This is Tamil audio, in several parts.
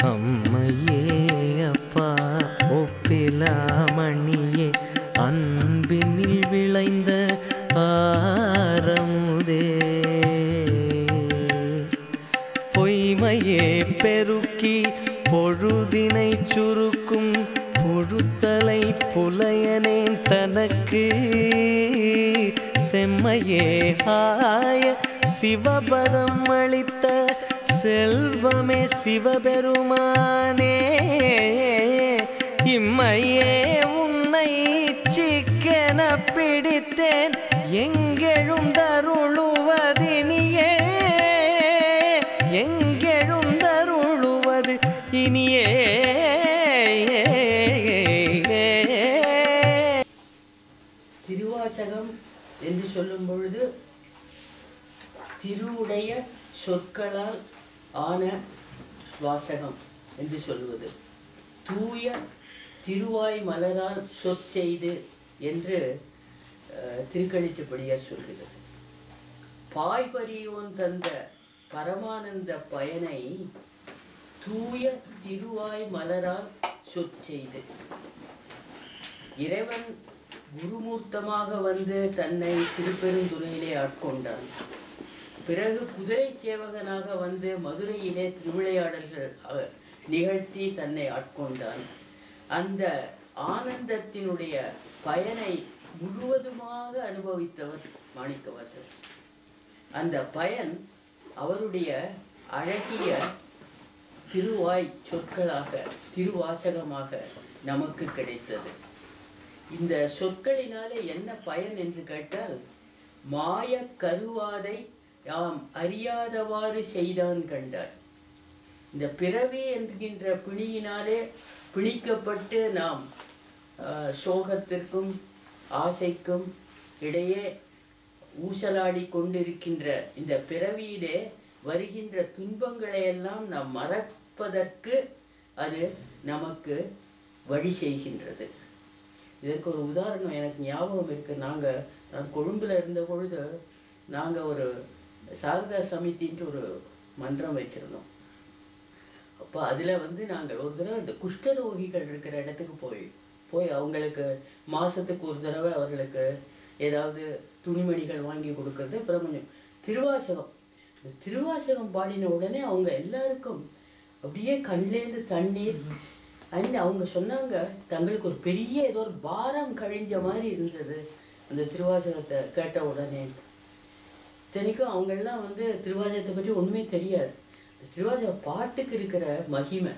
அம்மையே அப்பா ஒப்பிலாமணியே அன்பினில் விளைந்த ஆரமுதே பொய்மையே பெருக்கி பொழுதினை சுருக்கும் பொழுத்தலை புலையனேன் தனக்கு செம்மையே ஆய சிவபதம் அளித்த செல்வமே சிவபெருமானே இம்மையே உன்னை சிக்கென பிடித்தேன் எங்கெழும் தருளுவதினியே எங்கெழும் தருளுவது இனியே திருவாசகம் என்று சொல்லும் பொழுது திருவுடைய சொற்களால் ஆன வாசகம் என்று சொல்வது தூய திருவாய் மலரால் சொற்செய்து என்று அஹ், திருக்கழிச்சபடியார் சொல்கிறது பாய்பரியோன் தந்த பரமானந்த பயனை தூய திருவாய் மலரால் சொற்செய்து இறைவன் குருமூர்த்தமாக வந்து தன்னை திருப்பெருந்துறையிலே ஆட்கொண்டான் பிறகு குதிரை சேவகனாக வந்து மதுரையிலே திருவிளையாடல்கள் அஹ், நிகழ்த்தி தன்னை ஆட்கொண்டான் அந்த ஆனந்தத்தினுடைய பயனை முழுவதுமாக அனுபவித்தவர் மாணிக்கவாசகர் அந்த பயன் அவருடைய அழகிய திருவாய் சொற்களாக திருவாசகமாக நமக்கு கிடைத்தது இந்த சொற்களினாலே என்ன பயன் என்று கேட்டால் மாய கருவாதை யாம் அறியாதவாறு செய்தான் கண்டார் இந்த பிறவி என்கின்ற பிணியினாலே பிணிக்கப்பட்டு நாம் ஆஹ், சோகத்திற்கும் ஆசைக்கும் இடையே ஊசலாடி கொண்டிருக்கின்ற இந்த பிறவியிலே வருகின்ற துன்பங்களை எல்லாம் நாம் மறப்பதற்கு அது நமக்கு வழி செய்கின்றது இதற்கு ஒரு உதாரணம் எனக்கு ஞாபகம் இருக்கு நாங்கள் நான் கொழும்புல இருந்த பொழுது நாங்கள் ஒரு சாரதா சமிதின்ட்டு ஒரு மன்றம் வச்சிருந்தோம் அப்போ அதில் வந்து நாங்கள் ஒரு தடவை இந்த குஷ்டரோகிகள் இருக்கிற இடத்துக்கு போய் போய் அவங்களுக்கு மாதத்துக்கு ஒரு தடவை அவர்களுக்கு ஏதாவது துணிமணிகள் வாங்கி கொடுக்கறது பிரபஞ்சம் திருவாசகம் இந்த திருவாசகம் பாடின உடனே அவங்க எல்லாருக்கும் அப்படியே கண்லேருந்து தண்ணீர் அண்ட் அவங்க சொன்னாங்க தங்களுக்கு ஒரு பெரிய ஏதோ ஒரு பாரம் கழிஞ்ச மாதிரி இருந்தது அந்த திருவாசகத்தை கேட்ட உடனே இத்தனைக்கும் அவங்கெல்லாம் வந்து திருவாசகத்தை பற்றி ஒண்ணுமே தெரியாது இந்த திருவாசக பாட்டுக்கு இருக்கிற மகிமை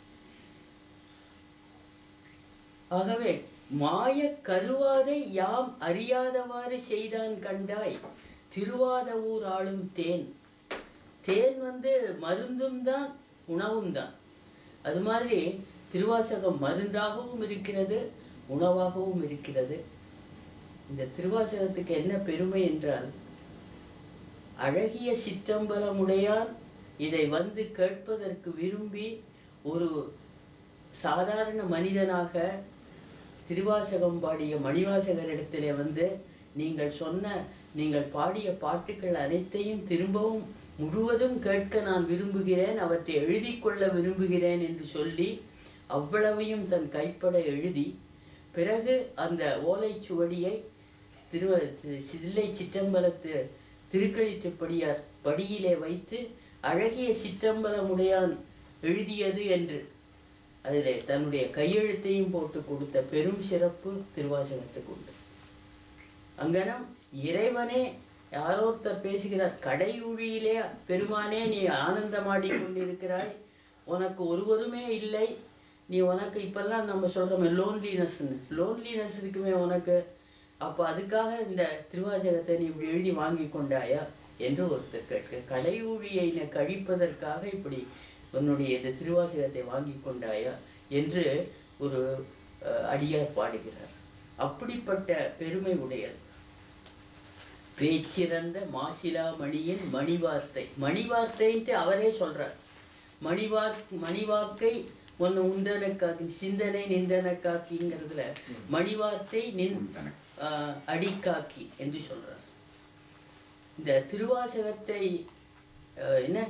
ஆகவே மாய கருவாதை யாம் அறியாதவாறு செய்தான் கண்டாய் திருவாத ஊர் ஆளும் தேன் தேன் வந்து மருந்தும் தான் உணவும் தான் அது மாதிரி திருவாசகம் மருந்தாகவும் இருக்கிறது உணவாகவும் இருக்கிறது இந்த திருவாசகத்துக்கு என்ன பெருமை என்றால் அழகிய சிற்றம்பலமுடையான் இதை வந்து கேட்பதற்கு விரும்பி ஒரு சாதாரண மனிதனாக திருவாசகம் பாடிய மணிவாசகரிடத்திலே வந்து நீங்கள் சொன்ன நீங்கள் பாடிய பாட்டுகள் அனைத்தையும் திரும்பவும் முழுவதும் கேட்க நான் விரும்புகிறேன் அவற்றை எழுதி கொள்ள விரும்புகிறேன் என்று சொல்லி அவ்வளவையும் தன் கைப்பட எழுதி பிறகு அந்த ஓலைச்சுவடியை திரு திரு- சில்லை சிற்றம்பலத்து திருக்கழித்துப்படியார் படியிலே வைத்து அழகிய சிற்றம்பலமுடையான் எழுதியது என்று அதிலே தன்னுடைய கையெழுத்தையும் போட்டு கொடுத்த பெரும் சிறப்பு திருவாசகத்துக்கு உண்டு அங்கனம் இறைவனே யாரோ ஒருத்தர் பேசுகிறார் கடையூழியிலே பெருமானே நீ ஆனந்தமாடி கொண்டிருக்கிறாய் உனக்கு ஒருவருமே இல்லை நீ உனக்கு இப்பெல்லாம் நம்ம சொல்கிறோமே லோன்லினஸ்ன்னு லோன்லினஸ் இருக்குமே உனக்கு அப்போ அதுக்காக இந்த திருவாசகத்தை நீ இப்படி எழுதி வாங்கி கொண்டாயா என்று ஒருத்தர் கேட்க கடை ஊழியை நீ கழிப்பதற்காக இப்படி உன்னுடைய இந்த திருவாசகத்தை வாங்கி கொண்டாயா என்று ஒரு அஹ், அடியார் பாடுகிறார் அப்படிப்பட்ட பெருமை உடையது பேச்சிறந்த மாசிலா மணியின் மணிவார்த்தை மணிவார்த்தைன்ட்டு அவரே சொல்றார் மணிவார் மணிவாக்கை ஒன்று உண்டனக்காக்கி சிந்தனை நின்றனக்காக்கிங்கிறதுல மணிவார்த்தை நின் ஆஹ், அடிக்காக்கி என்று சொல்றார் இந்த திருவாசகத்தை ஆஹ், என்ன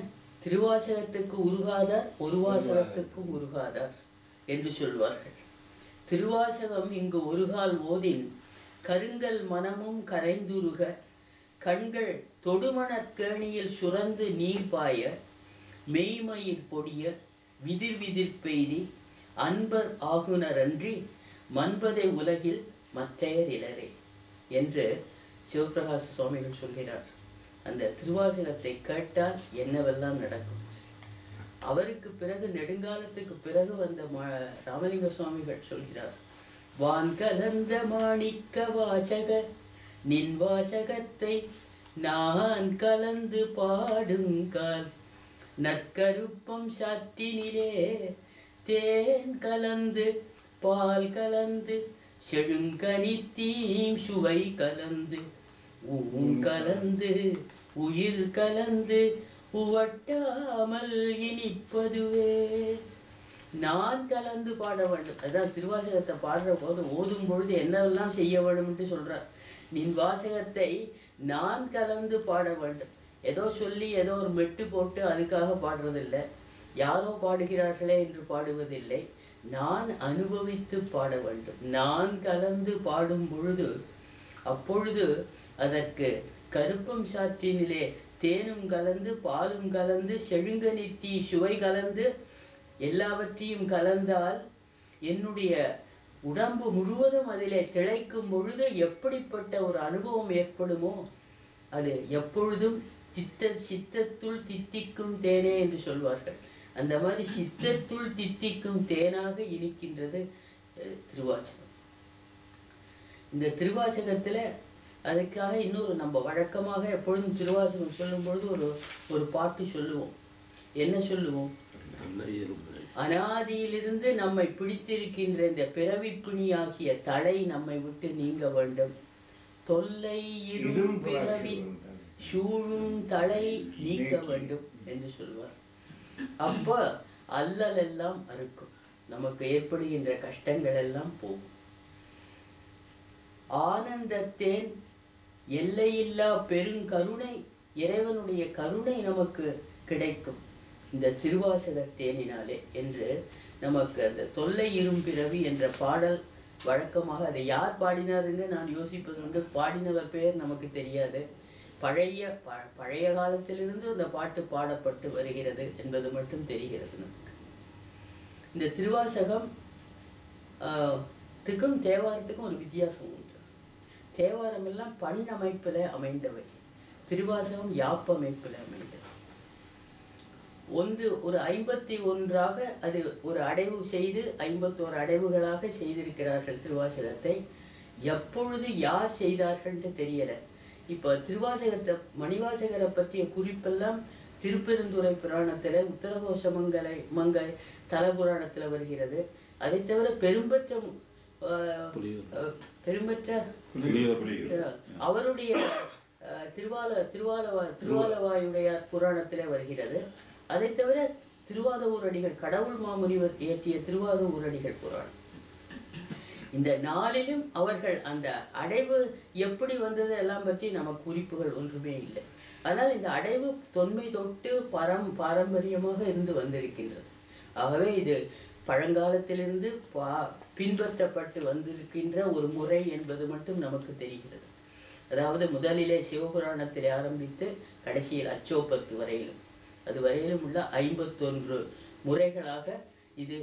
திருவாசகத்துக்கு உருகாதார் ஒரு வாசகத்துக்கும் உருகாதார் என்று சொல்வார்கள் திருவாசகம் இங்கு ஒருகால் ஓதின் கருங்கல் மனமும் கரைந்துருக கண்கள் தொடுமணற் கேணியில் சுரந்து நீர் பாய மெய்மயிர் பொடிய விதிர் விதிர் பெய்தி அன்பர் ஆகுனரன்றி மன்பதை உலகில் மற்றையர் இலரே என்று சிவபிரகாச சுவாமிகள் சொல்கிறார் அந்த திருவாசகத்தை கேட்டால் என்னவெல்லாம் நடக்கும் அவருக்கு பிறகு நெடுங்காலத்துக்கு பிறகு வந்த ம- ராமலிங்க சுவாமிகள் சொல்கிறார் வான் கலந்த மாணிக்க வாசக நின் வாசகத்தை நான் கலந்து பாடுங்கால் நற்கருப்பம் சாற்றினிலே தேன் கலந்து பால் கலந்து செழுங்கனித்தீம் சுவை கலந்து ஊன் கலந்து உயிர் கலந்து உவட்டாமல் இனிப்பதுவே நான் கலந்து பாட வேண்டும் அதான் திருவாசகத்தை பாடுற போது ஓதும் பொழுது என்னவெல்லாம் செய்ய வேண்டும் என்று சொல்றார் நின் வாசகத்தை நான் கலந்து பாட வேண்டும் ஏதோ சொல்லி ஏதோ ஒரு மெட்டு போட்டு அதுக்காக பாடுறதில்லை யாரோ பாடுகிறார்களே என்று பாடுவதில்லை நான் அனுபவித்து பாட வேண்டும் நான் கலந்து பாடும் பொழுது அப்பொழுது அதற்கு கருப்பம் சாற்றினிலே தேனும் கலந்து பாலும் கலந்து செழுங்கனித்தி சுவை கலந்து எல்லாவற்றையும் கலந்தால் என்னுடைய உடம்பு முழுவதும் அதிலே திளைக்கும் பொழுது எப்படிப்பட்ட ஒரு அனுபவம் ஏற்படுமோ அது எப்பொழுதும் தித்த சித்தத்துள் தித்திக்கும் தேனே என்று சொல்வார்கள் அந்த மாதிரி சித்தத்துள் தித்திக்கும் தேனாக இனிக்கின்றது அஹ், திருவாசகம் இந்த திருவாசகத்துல அதுக்காக இன்னொரு நம்ம வழக்கமாக எப்பொழுதும் திருவாசகம் சொல்லும் பொழுது ஒரு ஒரு பாட்டு சொல்லுவோம் என்ன சொல்லுவோம் அனாதியிலிருந்து நம்மை பிடித்திருக்கின்ற இந்த பிறவி பிணியாகிய தலை நம்மை விட்டு நீங்க வேண்டும் தொல்லை இரும் பிறவி சூழும் தலை நீக்க வேண்டும் என்று சொல்வார் அப்ப அல்லல் எல்லாம் அறுக்கும் நமக்கு ஏற்படுகின்ற கஷ்டங்கள் எல்லாம் போகும் ஆனந்தத்தேன் எல்லையில்லா பெருங்கருணை இறைவனுடைய கருணை நமக்கு கிடைக்கும் இந்த திருவாசக தேனினாலே என்று நமக்கு அந்த தொல்லை இரும் பிறவி என்ற பாடல் வழக்கமாக அதை யார் பாடினாருன்னு நான் யோசிப்பது உண்டு பாடினவர் பெயர் நமக்கு தெரியாது பழைய ப- பழைய காலத்திலிருந்து அந்த பாட்டு பாடப்பட்டு வருகிறது என்பது மட்டும் தெரிகிறது நமக்கு இந்த திருவாசகம் ஆஹ், த்துக்கும் தேவாரத்துக்கும் ஒரு வித்தியாசம் உண்டு தேவாரம் எல்லாம் பண் அமைப்பில் அமைந்தவை திருவாசகம் யாப்பமைப்பில் அமைந்தது ஒன்று ஒரு ஐம்பத்தி ஒன்றாக அது ஒரு அடைவு செய்து ஐம்பத்தோரு அடைவுகளாக செய்திருக்கிறார்கள் திருவாசகத்தை எப்பொழுது யார் செய்தார்கள்னு தெரியல இப்போ திருவாசகத்தை மணிவாசகரை பற்றிய குறிப்பெல்லாம் திருப்பெருந்துறை புராணத்துல உத்தரகோஷ மங்கலை மங்கை தல புராணத்துல வருகிறது அதை தவிர பெரும்பற்ற ஆஹ், ஆஹ், பெரும்பற்ற அஹ், அவருடைய அஹ், திருவால திருவாலவா திருவாலவாயுடையார் புராணத்திலே வருகிறது அதை தவிர திருவாதூர் அடிகள் கடவுள் மாமுனிவர் இயற்றிய திருவாதூர் அடிகள் புராணம் இந்த நாளிலும் அவர்கள் அந்த அடைவு எப்படி வந்தது எல்லாம் பற்றி நமக்கு குறிப்புகள் ஒன்றுமே இல்லை ஆனால் இந்த அடைவு தொன்மை தொட்டு பரம் பாரம்பரியமாக இருந்து வந்திருக்கின்றது ஆகவே இது பழங்காலத்திலிருந்து பா பின்பற்றப்பட்டு வந்திருக்கின்ற ஒரு முறை என்பது மட்டும் நமக்கு தெரிகிறது அதாவது முதலிலே சிவபுராணத்திலே ஆரம்பித்து கடைசியில் அச்சோப்பத்து வரையிலும் அது வரையிலும் உள்ள ஐம்பத்தொன்று முறைகளாக இது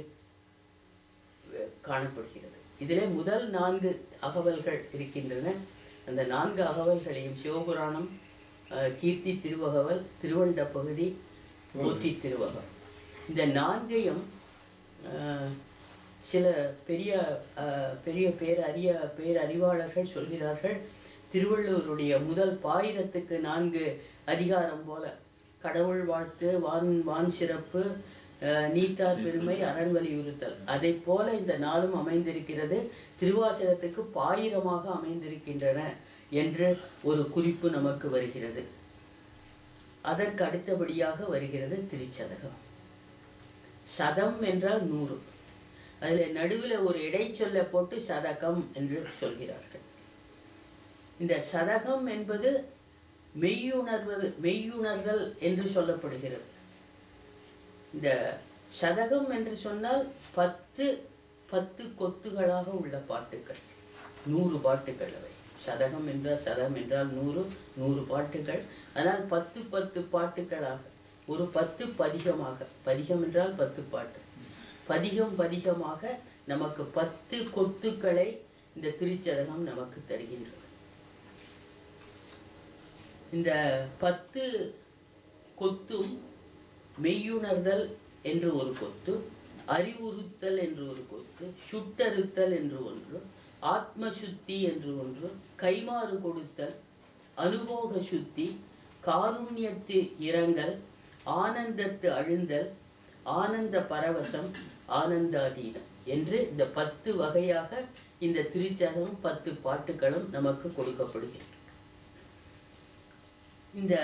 அஹ், காணப்படுகிறது இதிலே முதல் நான்கு அகவல்கள் இருக்கின்றன அந்த நான்கு அகவல்களையும் சிவபுராணம் அஹ், கீர்த்தி திருவகவல் திருவண்ட பகுதி போற்றி திருவகம் இந்த நான்கையும் அஹ், சில பெரிய அஹ், பெரிய பேரறிய பேரறிவாளர்கள் சொல்கிறார்கள் திருவள்ளுவருடைய முதல் பாயிரத்துக்கு நான்கு அதிகாரம் போல கடவுள் வாழ்த்து வான் வான் சிறப்பு அஹ், நீத்தார் பெருமை அரண் வலியுறுத்தல் அதை போல இந்த நாளும் அமைந்திருக்கிறது திருவாசகத்துக்கு பாயிரமாக அமைந்திருக்கின்றன என்று ஒரு குறிப்பு நமக்கு வருகிறது அதற்கு அடுத்தபடியாக வருகிறது திருச்சதகம் சதம் என்றால் நூறு அதில் நடுவில் ஒரு இடைச்சொல்லை போட்டு சதகம் என்று சொல்கிறார்கள் இந்த சதகம் என்பது மெய்யுணர்வது மெய்யுணர்தல் என்று சொல்லப்படுகிறது இந்த சதகம் என்று சொன்னால் பத்து பத்து கொத்துகளாக உள்ள பாட்டுகள் நூறு பாட்டுகள் அவை சதகம் என்றால் சதகம் என்றால் நூறு நூறு பாட்டுகள் ஆனால் பத்து பத்து பாட்டுகளாக ஒரு பத்து பதிகமாக பதிகம் என்றால் பத்து பாட்டு பதிகம் பதிகமாக நமக்கு பத்து கொத்துக்களை இந்த திருச்சதகம் நமக்கு தருகின்றது இந்த பத்து கொத்தும் மெய்யுணர்தல் என்று ஒரு கொத்து அறிவுறுத்தல் என்று ஒரு கொத்து சுட்டறுத்தல் என்று ஒன்று ஆத்ம சுத்தி என்று ஒன்று கைமாறு கொடுத்தல் அனுபோக சுத்தி காருண்யத்து இரங்கல் ஆனந்தத்து அழுந்தல் ஆனந்த பரவசம் ஆனந்தாதீனம் என்று இந்த பத்து வகையாக இந்த திருச்சகம் பத்து பாட்டுகளும் நமக்கு கொடுக்கப்படுகிறது இந்த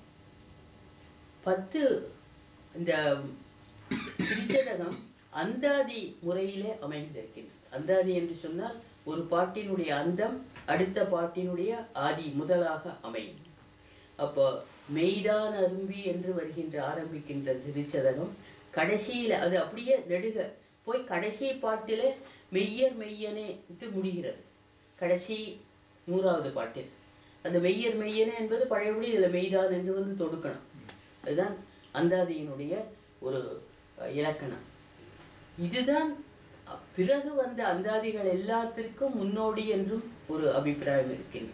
பத்து இந்த திருச்சதகம் அந்தாதி முறையிலே அமைந்திருக்கிறது அந்தாதி என்று சொன்னால் ஒரு பாட்டினுடைய அந்தம் அடுத்த பாட்டினுடைய ஆதி முதலாக அமையும் அப்போ மெய்டான் அரும்பி என்று வருகின்ற ஆரம்பிக்கின்ற திருச்சதகம் கடைசியில அது அப்படியே நெடுக போய் கடைசி பாட்டிலே மெய்யர் மெய்யனே இது முடிகிறது கடைசி நூறாவது பாட்டில் அந்த மெய்யர் மெய்யனே என்பது பழையபடி இதில் மெய்தான் என்று வந்து தொடுக்கணும் அதுதான் அந்தாதியினுடைய ஒரு அஹ், இலக்கணம் இதுதான் அ- பிறகு வந்த அந்தாதிகள் எல்லாத்திற்கும் முன்னோடி என்றும் ஒரு அபிப்பிராயம் இருக்கின்றது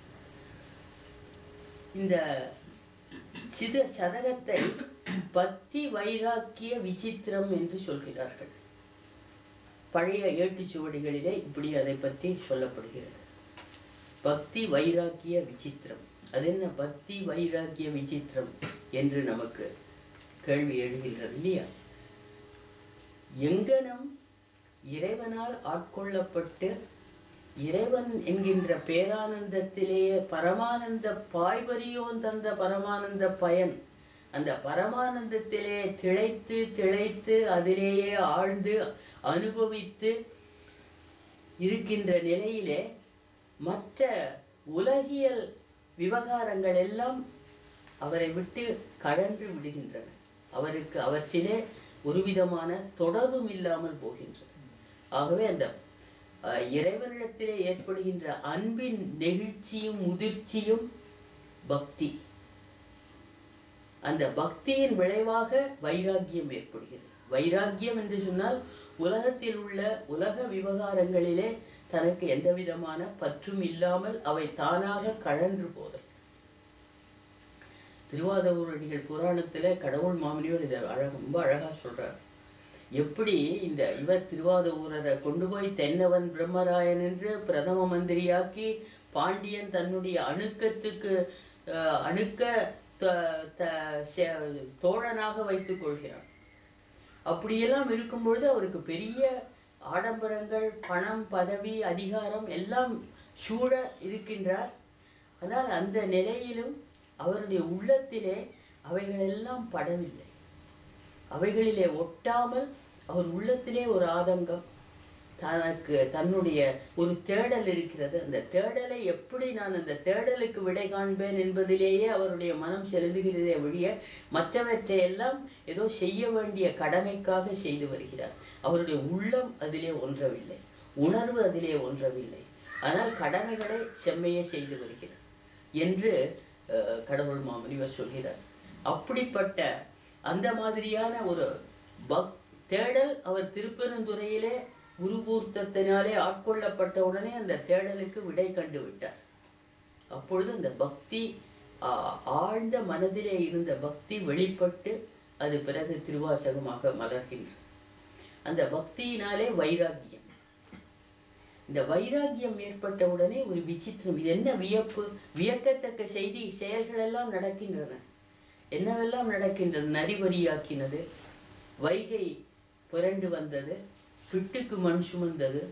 இந்த சித சதகத்தை பக்தி வைராக்கிய விசித்திரம் என்று சொல்கிறார்கள் பழைய ஏட்டுச்சுவடிகளிலே இப்படி அதை பற்றி சொல்லப்படுகிறது பக்தி வைராக்கிய விசித்திரம் அது என்ன பக்தி வைராக்கிய விசித்திரம் என்று நமக்கு கேள்வி எழுகின்றது இல்லையா எங்கனம் இறைவனால் ஆட்கொள்ளப்பட்டு இறைவன் என்கின்ற பேரானந்தத்திலேயே பரமானந்த பாய்வரியோன் தந்த பரமானந்த பயன் அந்த பரமானந்தத்திலே திளைத்து திளைத்து அதிலேயே ஆழ்ந்து அனுபவித்து இருக்கின்ற நிலையிலே மற்ற உலகியல் விவகாரங்கள் எல்லாம் அவரை விட்டு கடந்து விடுகின்றன அவருக்கு அவற்றிலே ஒரு விதமான தொடர்பும் இல்லாமல் போகின்றது ஆகவே அந்த அஹ், இறைவனிடத்திலே ஏற்படுகின்ற அன்பின் நெகிழ்ச்சியும் முதிர்ச்சியும் பக்தி அந்த பக்தியின் விளைவாக வைராக்கியம் ஏற்படுகிறது வைராக்கியம் என்று சொன்னால் உலகத்தில் உள்ள உலக விவகாரங்களிலே தனக்கு எந்த விதமான பற்றும் இல்லாமல் அவை தானாக கழன்று போதல் திருவாதூரடிகள் புராணத்துல கடவுள் மாமனியோர் இதை அழக ரொம்ப அழகா சொல்றார் எப்படி இந்த இவர் திருவாதூரரை கொண்டு போய் தென்னவன் பிரம்மராயன் என்று பிரதம மந்திரியாக்கி பாண்டியன் தன்னுடைய அணுக்கத்துக்கு அஹ், அணுக்க த- த- செ- தோழனாக வைத்துக் கொள்கிறான் அப்படியெல்லாம் இருக்கும் பொழுது அவருக்கு பெரிய ஆடம்பரங்கள் பணம் பதவி அதிகாரம் எல்லாம் சூழ இருக்கின்றார் ஆனால் அந்த நிலையிலும் அவருடைய உள்ளத்திலே அவைகளெல்லாம் படவில்லை அவைகளிலே ஒட்டாமல் அவர் உள்ளத்திலே ஒரு ஆதங்கம் தனக்கு தன்னுடைய ஒரு தேடல் இருக்கிறது அந்த தேடலை எப்படி நான் அந்த தேடலுக்கு விடை காண்பேன் என்பதிலேயே அவருடைய மனம் செலுத்துகிறதே ஒழிய மற்றவற்றை எல்லாம் ஏதோ செய்ய வேண்டிய கடமைக்காக செய்து வருகிறார் அவருடைய உள்ளம் அதிலே ஒன்றவில்லை உணர்வு அதிலே ஒன்றவில்லை ஆனால் கடமைகளை செம்மையே செய்து வருகிறார் என்று அஹ், கடவுள் மாமுனிவர் சொல்கிறார் அப்படிப்பட்ட அந்த மாதிரியான ஒரு பக் தேடல் அவர் திருப்பெருந்துறையிலே குருபூர்த்தத்தினாலே ஆட்கொள்ளப்பட்ட உடனே அந்த தேடலுக்கு விடை கண்டு விட்டார் அப்பொழுது அந்த பக்தி ஆ, ஆழ்ந்த மனதிலே இருந்த பக்தி வெளிப்பட்டு அது பிறகு திருவாசகமாக மலர்கின்றது அந்த பக்தியினாலே வைராக்கியம் இந்த வைராக்கியம் ஏற்பட்ட உடனே ஒரு விசித்திரம் இது என்ன வியப்பு வியக்கத்தக்க செய்தி செயல்கள் எல்லாம் நடக்கின்றன என்னவெல்லாம் நடக்கின்றது நரிவரியாக்கினது வைகை புரண்டு வந்தது பிட்டுக்கு மண் சுமந்தது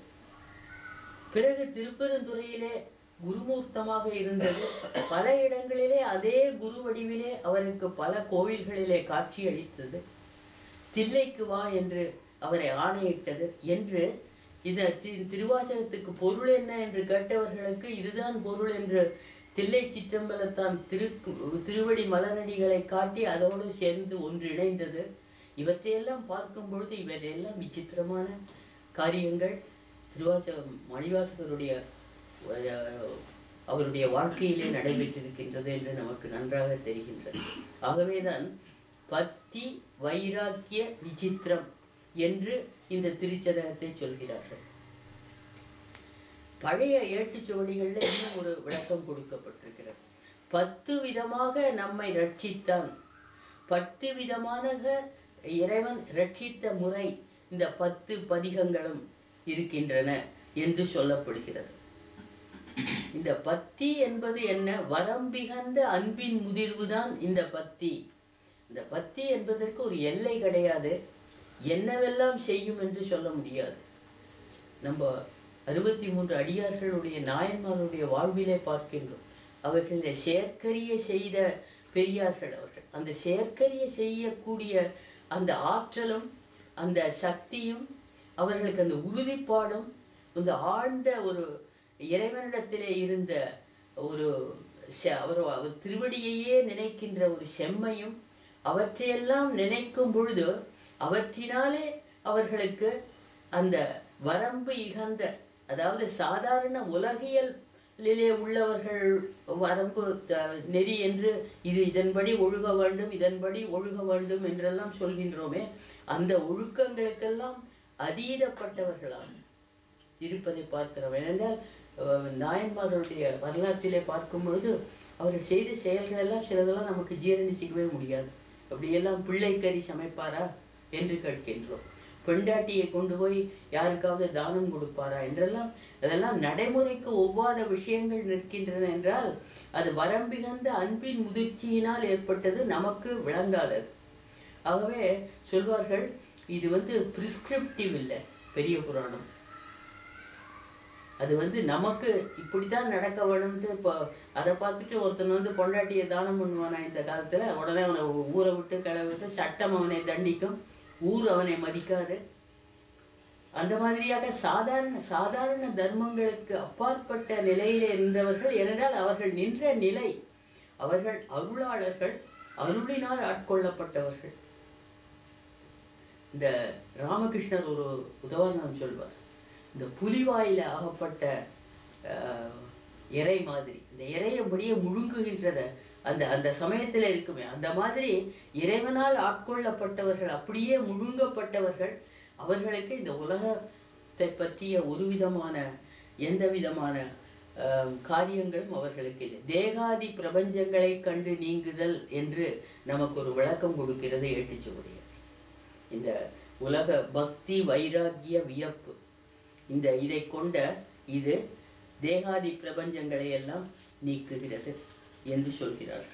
பிறகு திருப்பெருந்துறையிலே குருமூர்த்தமாக இருந்தது பல இடங்களிலே அதே குரு வடிவிலே அவருக்கு பல கோவில்களிலே காட்சியளித்தது தில்லைக்கு வா என்று அவரை ஆணையிட்டது என்று இந்த தி- திருவாசகத்துக்கு பொருள் என்ன என்று கேட்டவர்களுக்கு இதுதான் பொருள் என்று தில்லை சிற்றம்பலத்தான் திரு திருவடி மலரடிகளை காட்டி அதோடு சேர்ந்து ஒன்றிணைந்தது இவற்றையெல்லாம் பார்க்கும் பொழுது இவற்றையெல்லாம் விசித்திரமான காரியங்கள் திருவாசகம் மணிவாசகருடைய அஹ், அவருடைய வாழ்க்கையிலே நடைபெற்றிருக்கின்றது என்று நமக்கு நன்றாக தெரிகின்றது ஆகவேதான் பக்தி வைராக்கிய விசித்திரம் என்று இந்த திருச்சதகத்தை சொல்கிறார்கள் பழைய ஏட்டுச்சுவடிகளில் இன்னும் ஒரு விளக்கம் கொடுக்கப்பட்டிருக்கிறது பத்து விதமாக நம்மை ரட்சித்தான் பத்து விதமான இறைவன் ரட்சித்த முறை இந்த பத்து பதிகங்களும் இருக்கின்றன என்று சொல்லப்படுகிறது இந்த பத்தி என்பது என்ன வரம்பிகந்த அன்பின் முதிர்வுதான் இந்த பத்தி இந்த பத்தி என்பதற்கு ஒரு எல்லை கிடையாது என்னவெல்லாம் செய்யும் என்று சொல்ல முடியாது நம்ம அறுபத்தி மூன்று அடியார்களுடைய நாயன்மார்களுடைய வாழ்விலே பார்க்கின்றோம் அவர்களில் செயற்கரிய செய்த பெரியார்கள் அவர்கள் அந்த செயற்கரிய செய்யக்கூடிய அந்த ஆற்றலும் அந்த சக்தியும் அவர்களுக்கு அந்த உறுதிப்பாடும் அந்த ஆழ்ந்த ஒரு இறைவனிடத்திலே இருந்த ஒரு செ- அவர் அவர் திருவடியையே நினைக்கின்ற ஒரு செம்மையும் அவற்றையெல்லாம் நினைக்கும் பொழுது அவற்றினாலே அவர்களுக்கு அந்த வரம்பு இகந்த அதாவது சாதாரண உலகியலிலே உள்ளவர்கள் வரம்பு த- நெறி என்று இது இதன்படி ஒழுக வேண்டும் இதன்படி ஒழுக வேண்டும் என்றெல்லாம் சொல்கின்றோமே அந்த ஒழுக்கங்களுக்கெல்லாம் அதீதப்பட்டவர்களாக இருப்பதை பார்க்கிறோம் ஏனென்றால் அஹ், நாயன்மார்களுடைய வரலாற்றிலே பார்க்கும் பொழுது அவர்கள் செய்த செயல்கள் எல்லாம் சிலதெல்லாம் நமக்கு ஜீரணிச்சிக்கவே முடியாது அப்படியெல்லாம் பிள்ளைக்கறி சமைப்பாரா என்று கேட்கின்றோம் பெண்டாட்டியை கொண்டு போய் யாருக்காவது தானம் கொடுப்பாரா என்றெல்லாம் அதெல்லாம் நடைமுறைக்கு ஒவ்வாத விஷயங்கள் நிற்கின்றன என்றால் அது வரம்பிகந்த அன்பின் முதிர்ச்சியினால் ஏற்பட்டது நமக்கு விளங்காதது ஆகவே சொல்வார்கள் இது வந்து பிரிஸ்கிரிப்டிவ் இல்லை பெரிய புராணம் அது வந்து நமக்கு இப்படித்தான் நடக்க வேணும்ட்டு இப்போ அதை பார்த்துட்டு ஒருத்தன் வந்து பொண்டாட்டியை தானம் பண்ணுவானா இந்த காலத்துல உடனே அவனை ஊரை விட்டு கிளை விட்டு சட்டம் அவனை தண்டிக்கும் ஊர் அவனை மதிக்காது அந்த மாதிரியாக சாதாரண சாதாரண தர்மங்களுக்கு அப்பாற்பட்ட நிலையிலே இருந்தவர்கள் ஏனென்றால் அவர்கள் நின்ற நிலை அவர்கள் அருளாளர்கள் அருளினால் ஆட்கொள்ளப்பட்டவர்கள் இந்த ராமகிருஷ்ணர் ஒரு உதாரணம் சொல்வார் இந்த புலிவாயில ஆகப்பட்ட ஆஹ், இறை மாதிரி இந்த இறை அப்படியே முழுங்குகின்றத அந்த அந்த சமயத்துல இருக்குமே அந்த மாதிரி இறைவனால் ஆட்கொள்ளப்பட்டவர்கள் அப்படியே முழுங்கப்பட்டவர்கள் அவர்களுக்கு இந்த உலகத்தை பற்றிய ஒரு விதமான எந்த விதமான ஆஹ், காரியங்களும் அவர்களுக்கு இல்லை தேகாதி பிரபஞ்சங்களை கண்டு நீங்குதல் என்று நமக்கு ஒரு விளக்கம் கொடுக்கிறது ஏட்டுச்சுவடிகள் இந்த உலக பக்தி வைராக்கிய வியப்பு இந்த இதை கொண்ட இது தேகாதி பிரபஞ்சங்களை எல்லாம் நீக்குகிறது என்று சொல்கிறார்கள்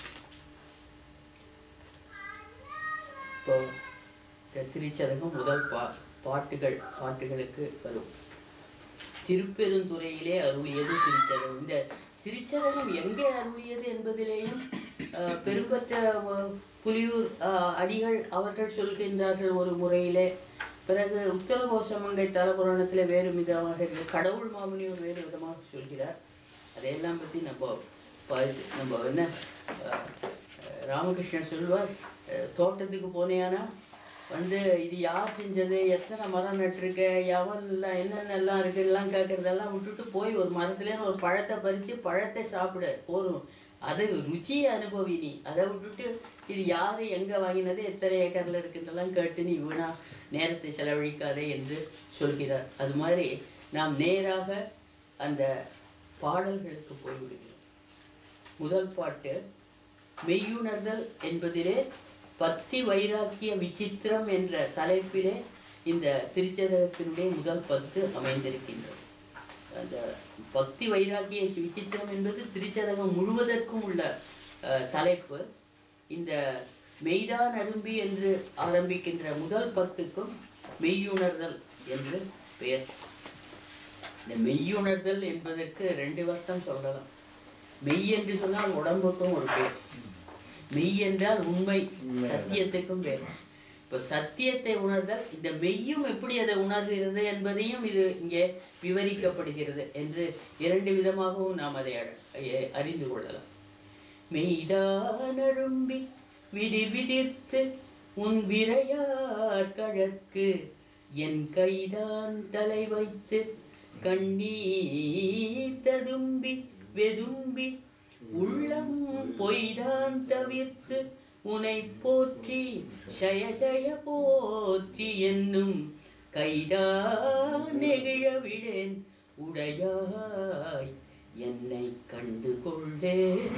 இப்போ இந்த திருச்சதகம் முதல் பா பாட்டுகள் பாட்டுகளுக்கு வரும் திருப்பெருந்துறையிலே அருளியது திருச்சதகம் இந்த திருச்சதகம் எங்கே அருளியது என்பதிலேயும் அஹ், பெரும்பற்ற அஹ், புலியூர் அஹ், அடிகள் அவர்கள் சொல்கின்றார்கள் ஒரு முறையிலே பிறகு உத்தரகோஷமங்கை தலபுராணத்தில் வேறு விதமாக இருக்கு கடவுள் மாமுனிவர் வேறு விதமாக சொல்கிறார் அதையெல்லாம் பற்றி நம்ம ப- நம்ம என்ன அஹ், அஹ், ராமகிருஷ்ணன் சொல்வார் அஹ், தோட்டத்துக்கு போனேயானா வந்து இது யார் செஞ்சது எத்தனை மரம் நட்டிருக்க எவன்லாம் என்னென்னலாம் இருக்கு எல்லாம் கேட்குறதெல்லாம் விட்டுட்டு போய் ஒரு மரத்துலேருந்து ஒரு பழத்தை பறித்து பழத்தை சாப்பிட போதும் அது ருச்சியை அனுபவி நீ அதை விட்டுட்டு இது யார் எங்கே வாங்கினது எத்தனை ஏக்கரில் இருக்குன்றெல்லாம் கேட்டு நீ வீணா நேரத்தை செலவழிக்காதே என்று சொல்கிறார் அது மாதிரி நாம் நேராக அந்த பாடல்களுக்கு போய்விடுகிறோம் முதல் பாட்டு மெய்யுணர்தல் என்பதிலே பக்தி வைராக்கிய விசித்திரம் என்ற தலைப்பிலே இந்த திருச்சதகத்தினுடைய முதல் பத்து அமைந்திருக்கின்றது அந்த பக்தி வைராக்கிய விசித்திரம் என்பது திருச்சதகம் முழுவதற்கும் உள்ள அஹ், தலைப்பு இந்த மெய்தான் அரும்பி என்று ஆரம்பிக்கின்ற முதல் பத்துக்கும் மெய்யுணர்தல் என்று பெயர் இந்த மெய்யுணர்தல் என்பதற்கு ரெண்டு வருத்தம் சொல்லலாம் மெய் என்று சொன்னால் உடம்புக்கும் ஒரு பேர் மெய் என்றால் உண்மை சத்தியத்துக்கும் பேர் இப்ப சத்தியத்தை உணர்தல் இந்த மெய்யும் எப்படி அதை உணர்கிறது என்பதையும் இது இங்கே விவரிக்கப்படுகிறது என்று இரண்டு விதமாகவும் நாம் அதை அட- எ- அறிந்து கொள்ளலாம் மெய்தானரும்பி விதி விதிர்த்து உன் விரையார் கழற்கு என் கைதான் தலை வைத்து கண்ணீர் ததும்பி வெதும்பி உள்ளம் பொய்தான் தவிர்த்து உனை போற்றி சய சய போற்றி என்னும் கைதான் நெகிழ விடேன் உடையாய் என்னை கண்டு கொண்டே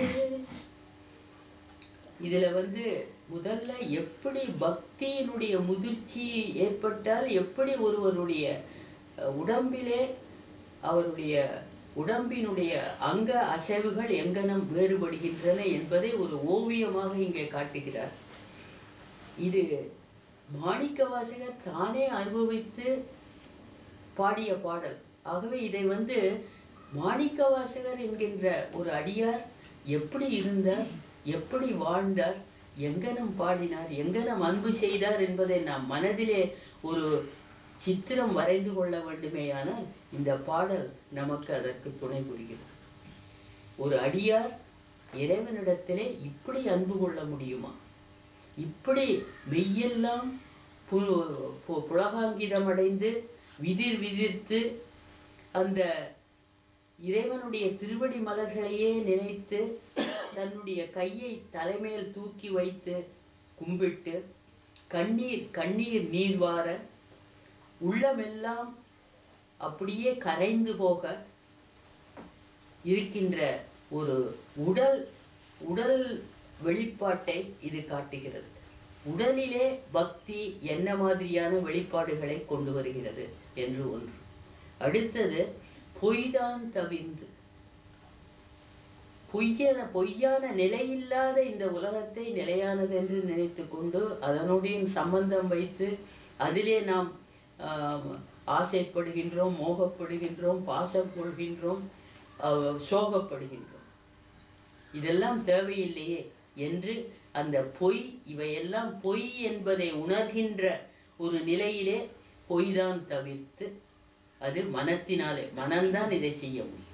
இதுல வந்து முதல்ல எப்படி பக்தியினுடைய முதிர்ச்சி ஏற்பட்டால் எப்படி ஒருவருடைய அஹ், உடம்பிலே அவருடைய உடம்பினுடைய அங்க அசைவுகள் எங்கனம் வேறுபடுகின்றன என்பதை ஒரு ஓவியமாக இங்கே காட்டுகிறார் இது மாணிக்க வாசகர் தானே அனுபவித்து பாடிய பாடல் ஆகவே இதை வந்து மாணிக்க வாசகர் என்கின்ற ஒரு அடியார் எப்படி இருந்தார் எப்படி வாழ்ந்தார் எங்கனம் பாடினார் எங்கனம் அன்பு செய்தார் என்பதை நாம் மனதிலே ஒரு சித்திரம் வரைந்து கொள்ள வேண்டுமேயானால் இந்த பாடல் நமக்கு அதற்கு துணை புரிகிறது ஒரு அடியார் இறைவனிடத்திலே இப்படி அன்பு கொள்ள முடியுமா இப்படி மெய்யெல்லாம் பு பு- புலகாங்கிதமடைந்து விதிர் விதிர்த்து அந்த இறைவனுடைய திருவடி மலர்களையே நினைத்து தன்னுடைய கையை தலைமேல் தூக்கி வைத்து கும்பிட்டு கண்ணீர் கண்ணீர் நீர் வார உள்ளமெல்லாம் அப்படியே கரைந்து போக இருக்கின்ற ஒரு உடல் உடல் வெளிப்பாட்டை இது காட்டுகிறது உடலிலே பக்தி என்ன மாதிரியான வெளிப்பாடுகளை கொண்டு வருகிறது என்று ஒன்று அடுத்தது பொய்தான் தவிர்ந்து பொய்யன பொய்யான நிலையில்லாத இந்த உலகத்தை நிலையானது என்று நினைத்து கொண்டு அதனுடைய சம்பந்தம் வைத்து அதிலே நாம் ஆம், ஆசைப்படுகின்றோம் மோகப்படுகின்றோம் பாசம் கொள்கின்றோம் ஆஹ், சோகப்படுகின்றோம் இதெல்லாம் தேவையில்லையே என்று அந்த பொய் இவையெல்லாம் பொய் என்பதை உணர்கின்ற ஒரு நிலையிலே பொய்தான் தவிர்த்து அது மனத்தினாலே மனம்தான் இதை செய்ய முடியும்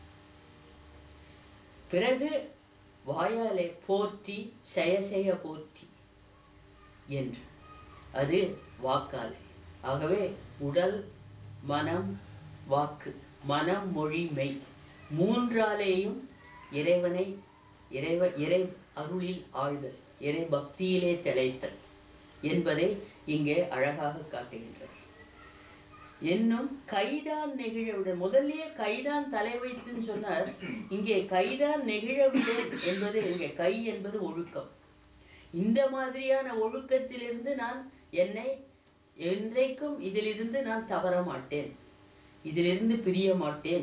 பிறகு வாயாலே போற்றி செய செய போற்றி என்று அது வாக்காலே ஆகவே உடல் மனம் வாக்கு மனம் மொழி மெய் மூன்றாலேயும் இறைவனை இறைவ இறை அருளில் ஆழ்தல் இறை பக்தியிலே திளைத்தல் என்பதை இங்கே அழகாக காட்டுகின்றார் என்னும் கைதான் நெகிழவிட முதல்லயே கைதான் தலை வைத்துன்னு சொன்னார் இங்கே கைதான் நெகிழவிட என்பது இங்கே கை என்பது ஒழுக்கம் இந்த மாதிரியான ஒழுக்கத்திலிருந்து நான் என்னை என்றைக்கும் இதிலிருந்து நான் தவற மாட்டேன் இதிலிருந்து பிரிய மாட்டேன்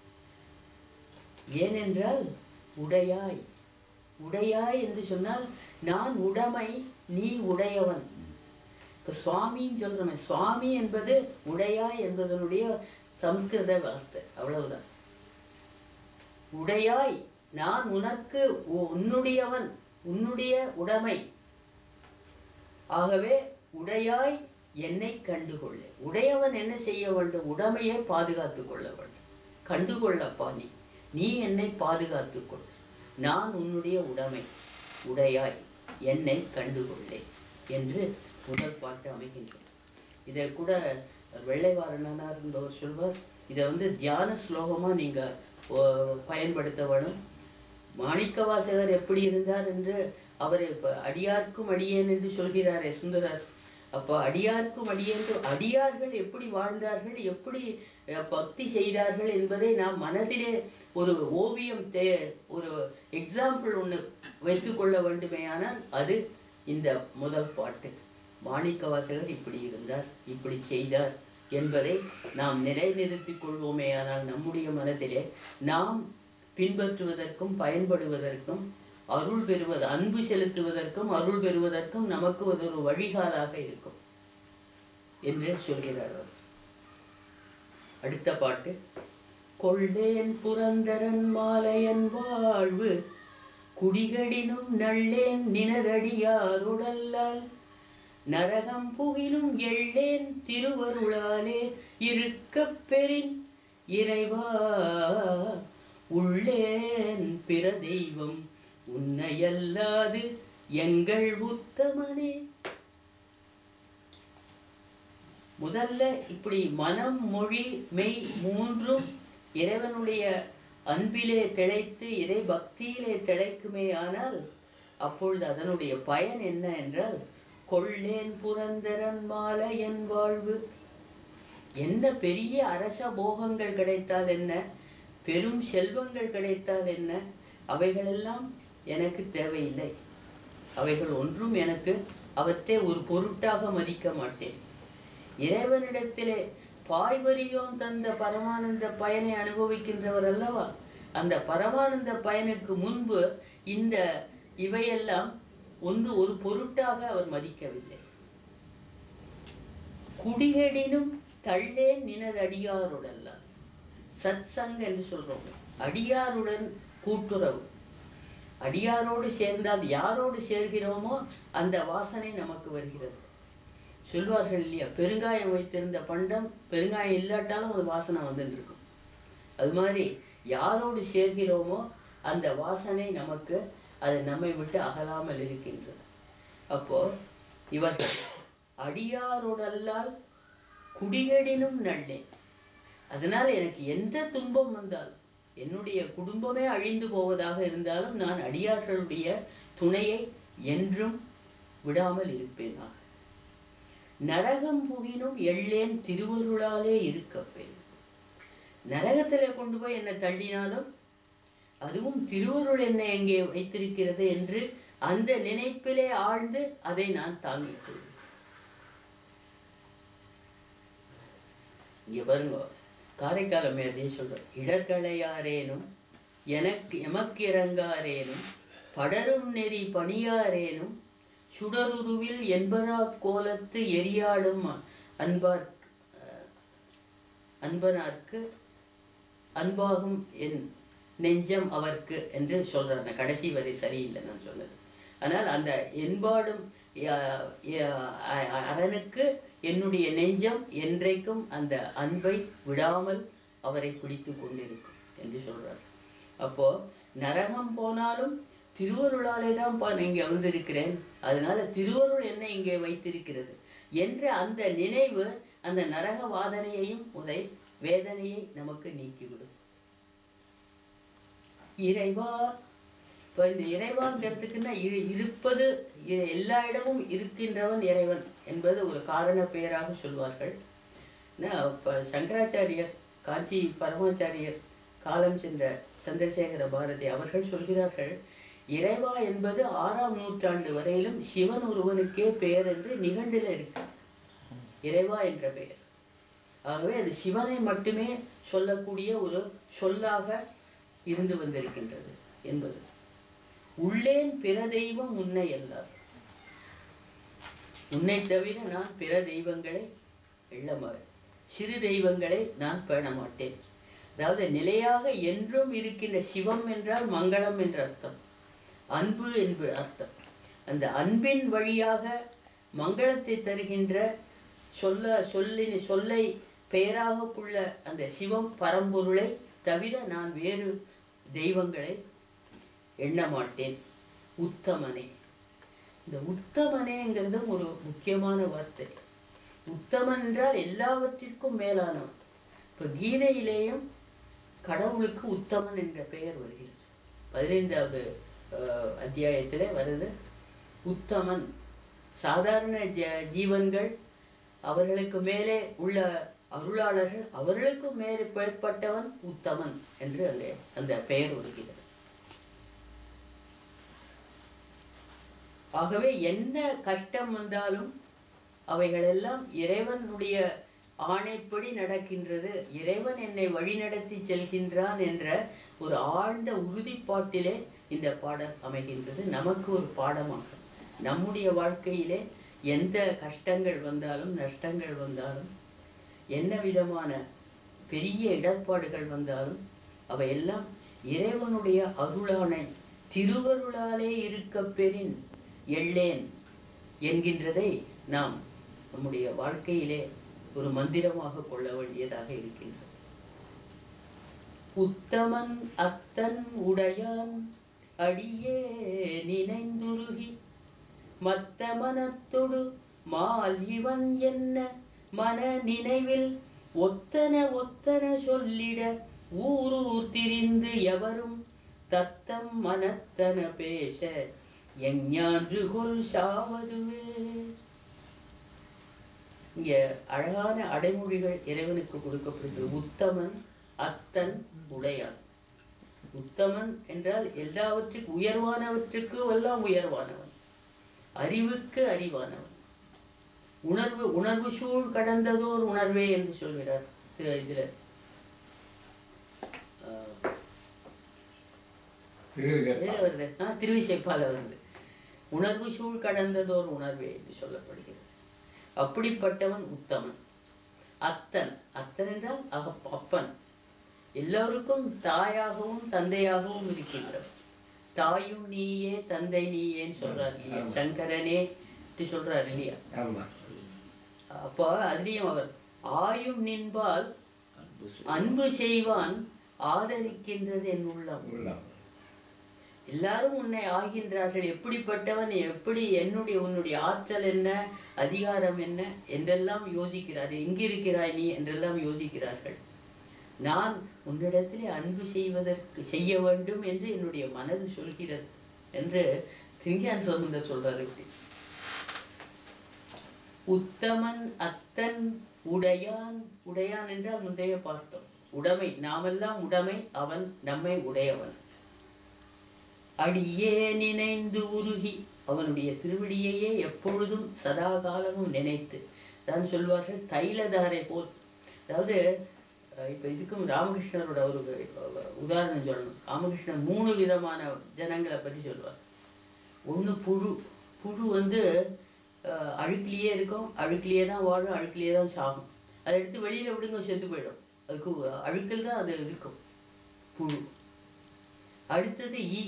ஏனென்றால் உடையாய் உடையாய் என்று சொன்னால் நான் உடைமை நீ உடையவன் இப்போ சுவாமின்னு சொல்கிறோமே சுவாமி என்பது உடையாய் என்பதனுடைய சம்ஸ்கிருத வார்த்தை அவ்வளவுதான் உடையாய் நான் உனக்கு உ- உன்னுடையவன் உன்னுடைய உடைமை ஆகவே உடையாய் என்னை கண்டுகொள்ள உடையவன் என்ன செய்ய வேண்டும் உடைமையை பாதுகாத்துக் கொள்ள வேண்டும் கண்டுகொள்ளப்பா நீ நீ என்னை பாதுகாத்துக் கொள் நான் உன்னுடைய உடைமை உடையாய் என்னை கண்டுகொள்ளே என்று முதல் பாட்டு அமைகின்றது இதை கூட வெள்ளைவாரணனார் என்பவர் சொல்வார் இதை வந்து தியான ஸ்லோகமா நீங்க ஓ, பயன்படுத்த வேணும் மாணிக்கவாசகர் எப்படி இருந்தார் என்று அவர் இப்ப அடியார்க்கும் அடியேன் என்று சொல்கிறாரே சுந்தரர் அப்போ அடியார்க்கும் அடியேன் என்று- அடியார்கள் எப்படி வாழ்ந்தார்கள் எப்படி அஹ், பக்தி செய்தார்கள் என்பதை நாம் மனதிலே ஒரு ஓவியம் தே ஒரு எக்ஸாம்பிள் ஒன்று வைத்துக்கொள்ள வேண்டுமேயானால் அது இந்த முதல் பாட்டு மாணிக்கவாசகர் இப்படி இருந்தார் இப்படி செய்தார் என்பதை நாம் நிலைநிறுத்திக் கொள்வோமேயானால் நம்முடைய மனதிலே நாம் பின்பற்றுவதற்கும் பயன்படுவதற்கும் அருள் பெறுவது அன்பு செலுத்துவதற்கும் அருள் பெறுவதற்கும் நமக்கு அது ஒரு வழிகாலாக இருக்கும் என்று சொல்கிறார் அவர் அடுத்த பாட்டு கொள்ளேன் புரந்தரன் மாலையன் வாழ்வு குடிகடினும் நள்ளேன் நினதடியாருடல்லால் நரகம் புகிலும் எள்ளேன் திருவருளாலே இருக்கப் பெறின் இறைவா உள்ளேன் பிற தெய்வம் உன்னையல்லாது எங்கள் உத்தமனே முதல்ல இப்படி மனம் மொழி மெய் மூன்றும் இறைவனுடைய அன்பிலே திளைத்து இறை பக்தியிலே திளைக்குமே ஆனால் அப்பொழுது அதனுடைய பயன் என்ன என்றால் கொள்ளேன் புரந்தரன் மாலை என் வாழ்வு என்ன பெரிய அரச போகங்கள் கிடைத்தால் என்ன பெரும் செல்வங்கள் கிடைத்தால் என்ன அவைகளெல்லாம் எனக்கு தேவையில்லை அவைகள் ஒன்றும் எனக்கு அவற்றை ஒரு பொருட்டாக மதிக்க மாட்டேன் இறைவனிடத்திலே பாய்வரியோன் தந்த பரமானந்த பயனை அனுபவிக்கின்றவர் அல்லவா அந்த பரமானந்த பயனுக்கு முன்பு இந்த இவையெல்லாம் ஒன்று ஒரு பொருட்டாக அவர் மதிக்கவில்லை குடிகடினும் தள்ளேன் நினது அடியாருடல்லாம் சத்சங் என்று சொல்றோம் அடியாருடன் கூட்டுறவு அடியாரோடு சேர்ந்தால் யாரோடு சேர்கிறோமோ அந்த வாசனை நமக்கு வருகிறது சொல்வார்கள் இல்லையா பெருங்காயம் வைத்திருந்த பண்டம் பெருங்காயம் இல்லாட்டாலும் அது வாசனை வந்துட்டு இருக்கும் அது மாதிரி யாரோடு சேர்கிறோமோ அந்த வாசனை நமக்கு அது நம்மை விட்டு அகலாமல் இருக்கின்றது அப்போ இவர்கள் அடியாரோடல்லால் குடிகடினும் நல்லேன் அதனால எனக்கு எந்த துன்பம் வந்தாலும் என்னுடைய குடும்பமே அழிந்து போவதாக இருந்தாலும் நான் அடியார்களுடைய துணையை என்றும் விடாமல் இருப்பேனாக நரகம் புகினும் எள்ளேன் திருவருளாலே இருக்கப்பேன் நரகத்தில் கொண்டு போய் என்னை தள்ளினாலும் அதுவும் திருவருள் என்னை எங்கே வைத்திருக்கிறது என்று அந்த நினைப்பிலே ஆழ்ந்து அதை நான் தாங்கிக் கொள்வேன் இங்க பாருங்க காரைக்கால மேதையை சொல்றேன் இடர்களையாரேனும் எனக்கு எமக்கு இறங்காரேனும் படரும் நெறி பணியாரேனும் சுடருருவில் என்பரா கோலத்து எரியாடும் அன்பார் அன்பனார்க்கு அன்பாகும் என் நெஞ்சம் அவர்க்கு என்று சொல்றாங்க கடைசி வரை சரியில்லை நான் சொன்னது ஆனால் அந்த என்பாடும் ய- ய- அ- அ- அரனுக்கு என்னுடைய நெஞ்சம் என்றைக்கும் அந்த அன்பை விடாமல் அவரை பிடித்து கொண்டிருக்கும் என்று சொல்றார் அப்போ நரகம் போனாலும் திருவருளாலே தான் பா நான் இங்கே வந்திருக்கிறேன் அதனால திருவருள் என்னை இங்கே வைத்திருக்கிறது என்ற அந்த நினைவு அந்த நரக வாதனையையும் உதை வேதனையை நமக்கு நீக்கிவிடும் இறைவா இப்போ இந்த இறைவாங்கிறதுக்குன்னா இரு இருப்பது இ- எல்லா இடமும் இருக்கின்றவன் இறைவன் என்பது ஒரு காரண பெயராக சொல்வார்கள் இப்போ சங்கராச்சாரியர் காஞ்சி பரமாச்சாரியர் காலம் சென்ற சந்திரசேகர பாரதி அவர்கள் சொல்கிறார்கள் இறைவா என்பது ஆறாம் நூற்றாண்டு வரையிலும் சிவன் ஒருவனுக்கே பெயர் என்று நிகண்டில் இருக்கு இறைவா என்ற பெயர் ஆகவே அது சிவனை மட்டுமே சொல்லக்கூடிய ஒரு சொல்லாக இருந்து வந்திருக்கின்றது என்பது உள்ளேன் பிற தெய்வம் உன்னை அல்லார் உன்னை தவிர நான் பிற தெய்வங்களை எள்ளம சிறு தெய்வங்களை நான் பேண மாட்டேன் அதாவது நிலையாக என்றும் இருக்கின்ற சிவம் என்றால் மங்களம் என்ற அர்த்தம் அன்பு என்பது அர்த்தம் அந்த அன்பின் வழியாக மங்களத்தை தருகின்ற சொல்ல சொல்லின் சொல்லை பெயராக உள்ள அந்த சிவம் பரம்பொருளை தவிர நான் வேறு தெய்வங்களை எண்ண மாட்டேன் உத்தமனே இந்த உத்தமனேங்கிறதும் ஒரு முக்கியமான வார்த்தை உத்தமன் என்றால் எல்லாவற்றிற்கும் மேலானவன் இப்போ கீதையிலேயும் கடவுளுக்கு உத்தமன் என்ற பெயர் வருகிறது பதினைந்தாவது அஹ், அத்தியாயத்திலே வருது உத்தமன் சாதாரண ஜ ஜீவன்கள் அவர்களுக்கு மேலே உள்ள அருளாளர்கள் அவர்களுக்கு மேலே மேற்பட்டவன் உத்தமன் என்று அங்கே அந்த பெயர் வருகிறது ஆகவே என்ன கஷ்டம் வந்தாலும் அவைகளெல்லாம் இறைவனுடைய ஆணைப்படி நடக்கின்றது இறைவன் என்னை வழிநடத்தி செல்கின்றான் என்ற ஒரு ஆழ்ந்த உறுதிப்பாட்டிலே இந்த பாடல் அமைகின்றது நமக்கு ஒரு பாடமாக நம்முடைய வாழ்க்கையிலே எந்த கஷ்டங்கள் வந்தாலும் நஷ்டங்கள் வந்தாலும் என்ன விதமான பெரிய இடர்பாடுகள் வந்தாலும் அவையெல்லாம் இறைவனுடைய அருளானை திருவருளாலே இருக்க பெறின் எள்ளேன் என்கின்றதை நாம் நம்முடைய வாழ்க்கையிலே ஒரு மந்திரமாக கொள்ள வேண்டியதாக இருக்கின்றது உத்தமன் அத்தன் உடையான் அடியே நினைந்துருகி மத்த மனத்தொடு மால் இவன் என்ன மன நினைவில் ஒத்தன ஒத்தன சொல்லிட ஊரூர் திரிந்து எவரும் தத்தம் மனத்தன பேச எஞ்ஞான்று கொல் சாவதுவே இங்க அழகான அடைமொழிகள் இறைவனுக்கு கொடுக்கப்படுகிறது உத்தமன் அத்தன் உடையான் உத்தமன் என்றால் எல்லாவற்றுக்கும் உயர்வானவற்றுக்கு எல்லாம் உயர்வானவன் அறிவுக்கு அறிவானவன் உணர்வு உணர்வு சூழ் கடந்ததோர் உணர்வே என்று சொல்கிறார் சில இதுல ஆஹ், எதுல வருது ஆ, திருவிசைப்பால வருது உணர்வு சூழ் கடந்ததோர் உணர்வே என்று சொல்லப்படுகிறது அப்படிப்பட்டவன் உத்தமன் அத்தன் அத்தன் என்றால் அகப்- அப்பன் எல்லோருக்கும் தாயாகவும் தந்தையாகவும் இருக்கின்றவன் தாயும் நீயே தந்தை நீயேன்னு சொல்றார் இல்லையா சங்கரனே என்று சொல்றார் இல்லையா ஆமா அப்போ அதுலயும் அவர் ஆயும் நின்பால் அன்பு செய்வான் ஆதரிக்கின்றது என் உள்ளம் உள்ளம் எல்லாரும் உன்னை ஆகின்றார்கள் எப்படிப்பட்டவன் எப்படி என்னுடைய உன்னுடைய ஆற்றல் என்ன அதிகாரம் என்ன என்றெல்லாம் யோசிக்கிறார் எங்கிருக்கிறாய் நீ என்றெல்லாம் யோசிக்கிறார்கள் நான் உன்னிடத்திலே அன்பு செய்வதற்கு செய்ய வேண்டும் என்று என்னுடைய மனது சொல்கிறது என்று திருஞான சம்பந்தர் சொல்றாரு இப்படி உத்தமன் அத்தன் உடையான் உடையான் என்றால் முந்தைய பார்த்தோம் உடைமை நாமெல்லாம் உடைமை அவன் நம்மை உடையவன் அடியே நினைந்து உருகி அவனுடைய திருவடியையே எப்பொழுதும் சதா காலமும் நினைத்து தான் சொல்வார்கள் தைலதாரை போல் அதாவது அஹ், இப்ப இதுக்கும் ராமகிருஷ்ணரோட ஒரு அஹ், உதாரணம் சொல்லணும் ராமகிருஷ்ணன் மூணு விதமான ஜனங்களை பற்றி சொல்வார் ஒண்ணு புழு புழு வந்து அஹ், அழுக்கிலேயே இருக்கும் அழுக்கிலேயே தான் வாழும் அழுக்கிலேயே தான் சாகும் அதை எடுத்து வெளியில விடுங்க செத்து போயிடும் அதுக்கு அழுக்கில் தான் அது இருக்கும் புழு அடுத்தது ஈ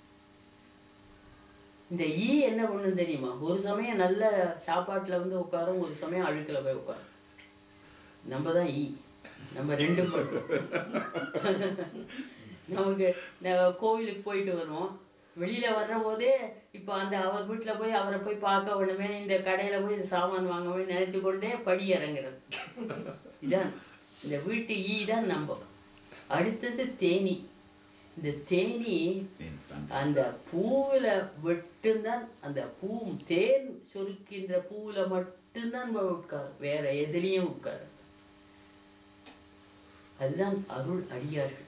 இந்த ஈ என்ன பண்ணும் தெரியுமா ஒரு சமயம் நல்ல சாப்பாட்டுல வந்து உட்காரும் ஒரு சமயம் அழுக்குல போய் உட்காரும் நம்ம தான் ஈ நம்ம ரெண்டும் பண்றோம் நமக்கு ந- கோவிலுக்கு போயிட்டு வருவோம் வெளியில வர்ற போதே இப்போ அந்த அவர் வீட்டுல போய் அவரை போய் பார்க்க வேணுமே இந்த கடையில போய் இந்த சாமான் வாங்க வேணும் நினைச்சு கொண்டே படி இறங்குறது இதான் இந்த வீட்டு ஈ தான் நம்ம அடுத்தது தேனி இந்த தேனி அந்த பூவில் மட்டும்தான் அந்த பூ தேன் சொருக்கின்ற பூவில் மட்டும்தான் நம்ம உட்காரும் வேற எதுலேயும் உட்காரு அதுதான் அருள் அடியார்கள்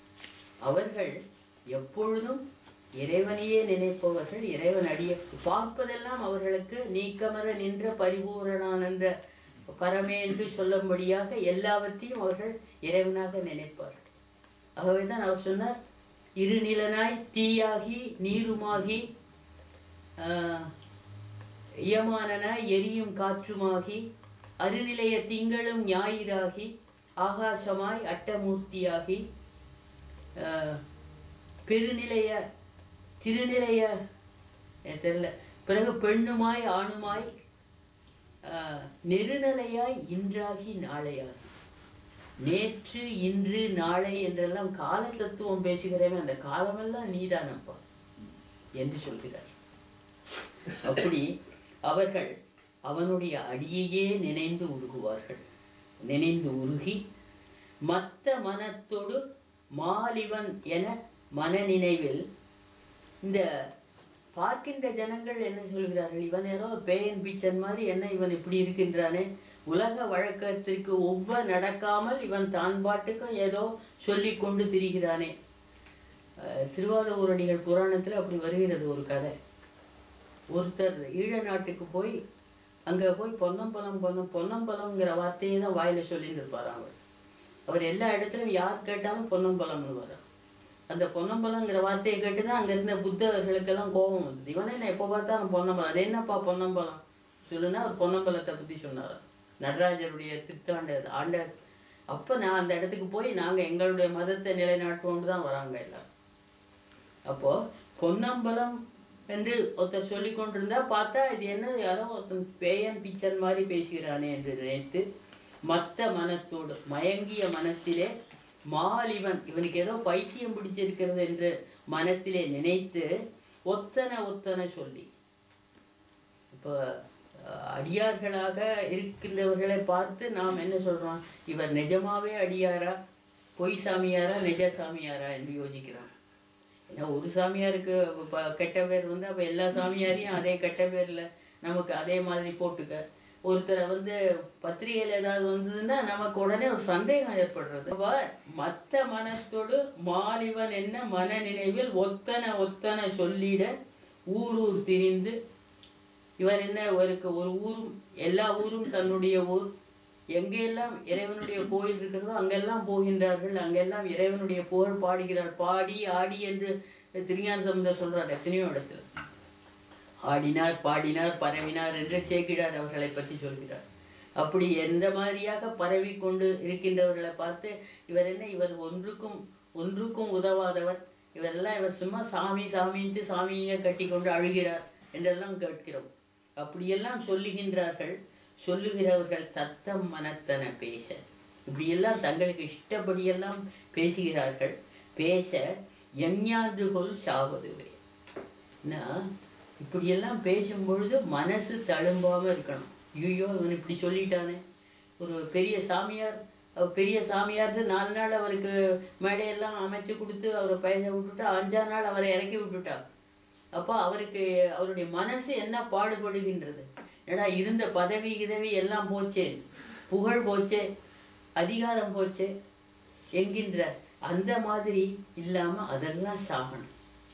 அவர்கள் எப்பொழுதும் இறைவனையே நினைப்பவர்கள் இறைவன் அடிய பார்ப்பதெல்லாம் அவர்களுக்கு நீக்கமர நின்ற பரிபூரணானந்த பரமே என்று சொல்லும்படியாக எல்லாவற்றையும் அவர்கள் இறைவனாக நினைப்பார்கள் ஆகவே தான் அவர் சொன்னார் இருநிலனாய் தீயாகி நீருமாகி ஆஹ், இயமானனாய் எரியும் காற்றுமாகி அருநிலைய திங்களும் ஞாயிறாகி ஆகாசமாய் அட்டமூர்த்தியாகி ஆஹ், பெருநிலைய திருநிலைய எனக்கு தெரியல பிறகு பெண்ணுமாய் ஆணுமாய் ஆஹ், நெருநிலையாய் இன்றாகி நாளையாகி நேற்று இன்று நாளை என்றெல்லாம் கால தத்துவம் பேசுகிறவன் அந்த காலமெல்லாம் நீதானப்பா என்று சொல்கிறார் அப்படி அவர்கள் அவனுடைய அடியையே நினைந்து உருகுவார்கள் நினைந்து உருகி மத்த மனத்தோடு மாலிவன் என மனநினைவில் இந்த பார்க்கின்ற ஜனங்கள் என்ன சொல்கிறார்கள் இவன் ஏதோ பேயன் பீச்சன் மாதிரி என்ன இவன் இப்படி இருக்கின்றானே உலக வழக்கத்திற்கு ஒவ்வ நடக்காமல் இவன் தான் பாட்டுக்கும் ஏதோ சொல்லி கொண்டு திரிகிறானே அஹ் திருவாதூரடிகள் புராணத்துல அப்படி வருகிறது ஒரு கதை ஒருத்தர் ஈழ நாட்டுக்கு போய் அங்க போய் பொன்னம்பலம் பொன்னம் பொன்னம்பலம்ங்கிற வார்த்தையை தான் வாயில சொல்லிட்டு இருப்பாராம் அவர் அவர் எல்லா இடத்துலயும் யார் கேட்டாலும் பொன்னம்பலம்னு வரும் அந்த பொன்னம்பலம்ங்கிற வார்த்தையை கேட்டு தான் அங்க இருந்த புத்தகர்களுக்கெல்லாம் கோபம் வந்தது இவனே என்ன எப்போ பார்த்தாலும் பொன்னம்பலம் அது என்னப்பா பொன்னம்பலம் சொல்லுன்னா அவர் பொன்னம்பலத்தை பத்தி சொன்னாராம் நடராஜருடைய திருத்தாண்ட ஆண்ட அப்ப நான் அந்த இடத்துக்கு போய் நாங்க எங்களுடைய மதத்தை நிலைநாட்டுவோம்னு தான் வராங்க எல்லாரும் அப்போ பொன்னம்பலம் என்று ஒருத்தர் சொல்லி கொண்டிருந்தா பார்த்தா இது என்ன யாரோ ஒருத்தன் பேயன் பிச்சன் மாதிரி பேசுகிறானே என்று நினைத்து மத்த மனத்தோடு மயங்கிய மனத்திலே மாலிவன் இவனுக்கு ஏதோ பைத்தியம் பிடிச்சிருக்கிறது என்று மனத்திலே நினைத்து ஒத்தன ஒத்தன சொல்லி இப்போ அஹ், அடியார்களாக இருக்கின்றவர்களை பார்த்து நாம் என்ன சொல்றோம் இவர் நிஜமாவே அடியாரா பொய் சாமியாரா நிஜ சாமியாரா என்று யோசிக்கிறோம் ஏன்னா ஒரு சாமியாருக்கு ப- கெட்ட பேர் வந்து அப்போ எல்லா சாமியாரையும் அதே கெட்ட பேர்ல நமக்கு அதே மாதிரி போட்டுக்க ஒருத்தரை வந்து பத்திரிகையில் ஏதாவது வந்ததுன்னா நமக்கு உடனே ஒரு சந்தேகம் ஏற்படுறது அப்ப மத்த மனத்தோடு மாலிவன் என்ன மன நினைவில் ஒத்தனை ஒத்தனை சொல்லிட ஊர் ஊர் திரிந்து இவர் என்ன இவருக்கு ஒரு ஊரும் எல்லா ஊரும் தன்னுடைய ஊர் எங்கெல்லாம் இறைவனுடைய கோயில் இருக்கிறதோ அங்கெல்லாம் போகின்றார்கள் அங்கெல்லாம் இறைவனுடைய புகழ் பாடுகிறார் பாடி ஆடி என்று திருஞான சம்பந்தர் சொல்றார் எத்தனையோ இடத்துல ஆடினார் பாடினார் பரவினார் என்று சேக்கிடார் அவர்களை பற்றி சொல்கிறார் அப்படி எந்த மாதிரியாக பரவி கொண்டு இருக்கின்றவர்களை பார்த்து இவர் என்ன இவர் ஒன்றுக்கும் ஒன்றுக்கும் உதவாதவர் இவரெல்லாம் இவர் சும்மா சாமி சாமின்ட்டு சாமியை கட்டி கொண்டு அழுகிறார் என்றெல்லாம் கேட்கிறோம் அப்படியெல்லாம் சொல்லுகின்றார்கள் சொல்லுகிறவர்கள் தத்தம் மனத்தன பேச இப்படியெல்லாம் தங்களுக்கு இஷ்டப்படியெல்லாம் பேசுகிறார்கள் பேச எஞ்ஞான்றுகொள் சாவதுவே என்ன இப்படியெல்லாம் பேசும் பொழுது மனசு தழும்பாம இருக்கணும் ஐயோ இவன் இப்படி சொல்லிட்டானே ஒரு பெரிய சாமியார் அவர் பெரிய சாமியார்ட்டு நாலு நாள் அவருக்கு மேடையெல்லாம் அமைச்சு கொடுத்து அவரை பேச விட்டுட்டா அஞ்சாறு நாள் அவரை இறக்கி விட்டுட்டா அப்போ அவருக்கு அவருடைய மனசு என்ன பாடுபடுகின்றது ஏடா இருந்த பதவி கிதவி எல்லாம் போச்சே புகழ் போச்சே அதிகாரம் போச்சே என்கின்ற அந்த மாதிரி இல்லாம அதெல்லாம் சாகணும்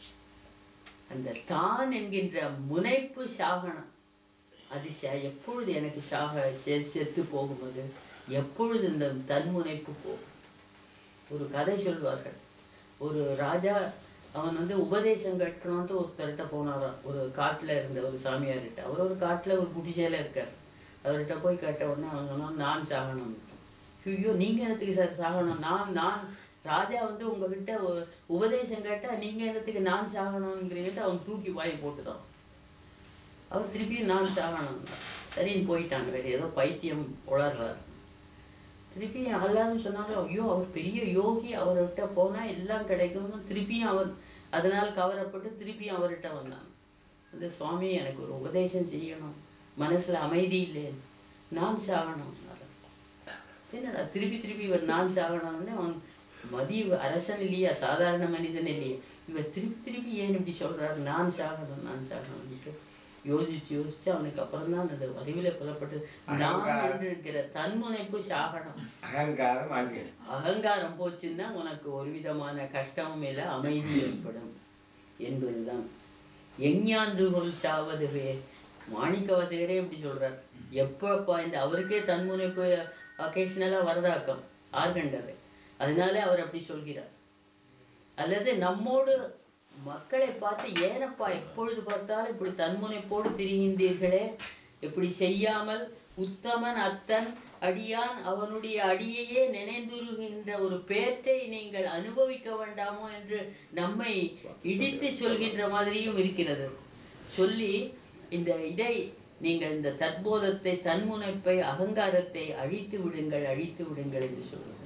அந்த தான் என்கின்ற முனைப்பு சாகனம் அது ச- எப்பொழுது எனக்கு சாக செ- செத்து போகும்போது எப்பொழுது இந்த தன்முனைப்பு போகும் ஒரு கதை சொல்வார்கள் ஒரு ராஜா அவன் வந்து உபதேசம் கட்டணும்ட்டு ஒருத்தர்கிட்ட போனாராம் ஒரு காட்டுல இருந்த ஒரு சாமியார்கிட்ட அவர் ஒரு காட்டுல ஒரு குடிசையில இருக்கார் அவர்கிட்ட போய் கேட்ட உடனே அவன் சொன்னான் நான் சாகணும் ஐயோ நீங்க என்னத்துக்கு சார் சாகணும் நான் நான் ராஜா வந்து உங்ககிட்ட ஒ- உபதேசம் கேட்டா நீங்க என்னத்துக்கு நான் சாகணுங்கிறீங்கட்டு அவன் தூக்கி வாய் போட்டுதான் அவர் திருப்பியும் நான் சாகணும் சரின்னு போயிட்டாங்க வேற ஏதோ பைத்தியம் உளர்றாரு திருப்பியும் எல்லாரும் சொன்னாங்க ஐயோ அவர் பெரிய யோகி அவர்கிட்ட போனா எல்லாம் கிடைக்கும்னு திருப்பியும் அவர் அதனால் கவரப்பட்டு திருப்பியும் அவர்கிட்ட வந்தாங்க அந்த சுவாமி எனக்கு ஒரு உபதேசம் செய்யணும் மனசுல அமைதி இல்லை நான் சாகணும் என்னடா திருப்பி திருப்பி இவர் நான் சாகணும்னு அவன் மதி அரசன் இல்லையா சாதாரண மனிதன் இல்லையா இவர் திருப்பி திருப்பி ஏன் இப்படி சொல்றாரு நான் சாகணும் நான் சாகணும்னுட்டு யோசிச்சு யோசிச்சு அவனுக்கு அப்புறம் தான் அந்த அறிவில புலப்பட்டு நான் என்று இருக்கிற தன்முனைப்பு சாகனம் அகங்காரம் அங்கே அகங்காரம் போச்சுன்னா உனக்கு ஒரு விதமான கஷ்டமும் இல்லை அமைதி ஏற்படும் என்பதுதான் எஞ்ஞான்றுகொள் சாவதுவே மாணிக்க வாசகரே இப்படி சொல்றார் எப்பப்பா இந்த அவருக்கே தன்முனைப்பு அக்கேஷனலா வரதாக்கம் ஆர்கண்டர் அதனாலே அவர் அப்படி சொல்கிறார் அல்லது நம்மோடு மக்களை பார்த்து ஏனப்பா எப்பொழுது பார்த்தாலும் இப்படி தன்முனைப்போடு திரிகின்றீர்களே இப்படி செய்யாமல் உத்தமன் அத்தன் அடியான் அவனுடைய அடியையே நினைந்துருகின்ற ஒரு பேற்றை நீங்கள் அனுபவிக்க வேண்டாமோ என்று நம்மை இடித்து சொல்கின்ற மாதிரியும் இருக்கிறது சொல்லி இந்த இதை நீங்கள் இந்த தற்போதத்தை தன்முனைப்பை அகங்காரத்தை அழித்து விடுங்கள் அழித்து விடுங்கள் என்று சொல்லுங்கள்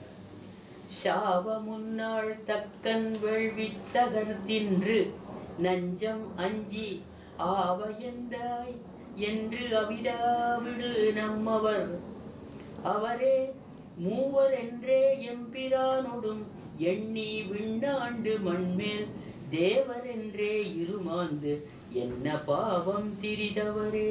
சாவ முன்னாள் தக்கன் வேள்வி தகர்த்தின்று நஞ்சம் அஞ்சி ஆவ எந்தாய் என்று அவிடாவிடு நம்மவர் அவரே மூவர் என்றே எம்பிரானொடும் எண்ணி விண்ணாண்டு மண்மேல் தேவர் என்றே இருமாந்து என்ன பாவம் திரிதவரே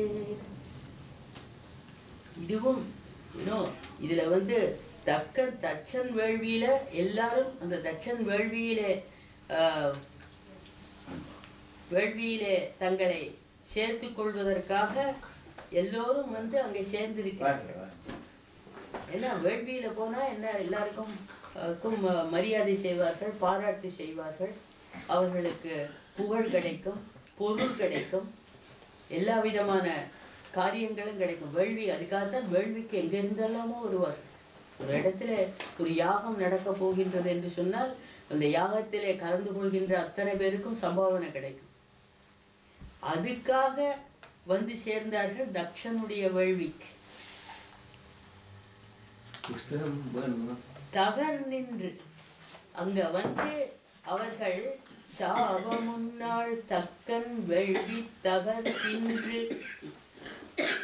இதுவும் இன்னும் இதுல வந்து தக்கன் தட்சன் வேள்வியில எல்லாரும் அந்த தட்சன் வேள்வியிலே ஆஹ், வேள்வியிலே தங்களை சேர்த்து கொள்வதற்காக எல்லோரும் வந்து அங்கே சேர்ந்திருக்கிறார்கள் ஏன்னா வேள்வியில போனா என்ன எல்லாருக்கும் அஹ், க்கும், அஹ், மரியாதை செய்வார்கள் பாராட்டு செய்வார்கள் அவர்களுக்கு புகழ் கிடைக்கும் பொருள் கிடைக்கும் எல்லா விதமான காரியங்களும் கிடைக்கும் வேள்வி அதுக்காகத்தான் வேள்விக்கு எங்கிருந்தெல்லாமோ வருவார் ஒரு இடத்துல ஒரு யாகம் நடக்க போகின்றது என்று சொன்னால் அந்த யாகத்திலே கலந்து கொள்கின்ற அத்தனை பேருக்கும் சம்பாவனை கிடைக்கும் அதுக்காக வந்து சேர்ந்தார்கள் தக்ஷனுடைய வேள்விக்கு புஸ்தகம் வேணுமா தகர் நின்று அங்க வந்து அவர்கள் சாவ முன்னாள் தக்கன் வெள்வி தகர் தின்று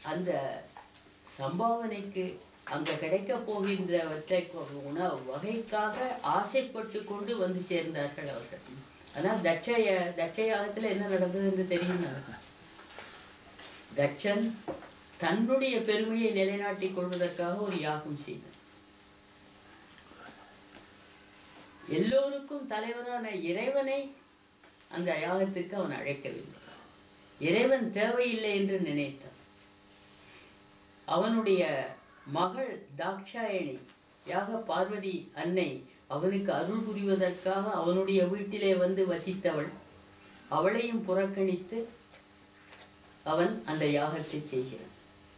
அந்த சம்பாவனைக்கு அங்க கிடைக்க போகின்றவற்றை கொ- உணவு வகைக்காக ஆசைப்பட்டு கொண்டு வந்து சேர்ந்தார்கள் அவர்கள் ஆனால் தட்சய தட்சயாகத்தில் என்ன நடந்தது என்று தெரியும் நமக்கு. தட்சன் தன்னுடைய பெருமையை நிலைநாட்டிக் கொள்வதற்காக ஒரு யாகம் செய்தார் எல்லோருக்கும் தலைவரான இறைவனை அந்த யாகத்திற்கு அவன் அழைக்கவில்லை இறைவன் தேவையில்லை என்று நினைத்தான் அவனுடைய மகள் தாக்ஷாயணி யாக பார்வதி அன்னை அவனுக்கு அருள் புரிவதற்காக அவனுடைய வீட்டிலே வந்து வசித்தவள் அவளையும் புறக்கணித்து அவன் அந்த யாகத்தை செய்கிறான்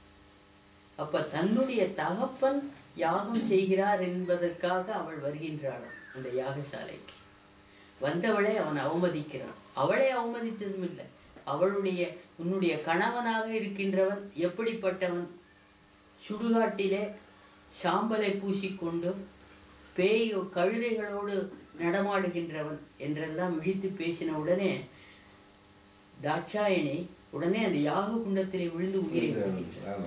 அப்ப தன்னுடைய தகப்பன் யாகம் செய்கிறார் என்பதற்காக அவள் வருகின்றாளாம் அந்த யாகசாலைக்கு வந்தவளை அவன் அவமதிக்கிறான் அவளை அவமதித்ததும் இல்லை அவளுடைய உன்னுடைய கணவனாக இருக்கின்றவன் எப்படிப்பட்டவன் சுடுகாட்டிலே சாம்பலை பூசிக்கொண்டு பேய் கழுதைகளோடு நடமாடுகின்றவன் என்றெல்லாம் விழித்து பேசின உடனே தாட்சாயணி உடனே அந்த யாக குண்டத்திலே விழுந்து உயிரை விடுகின்றார்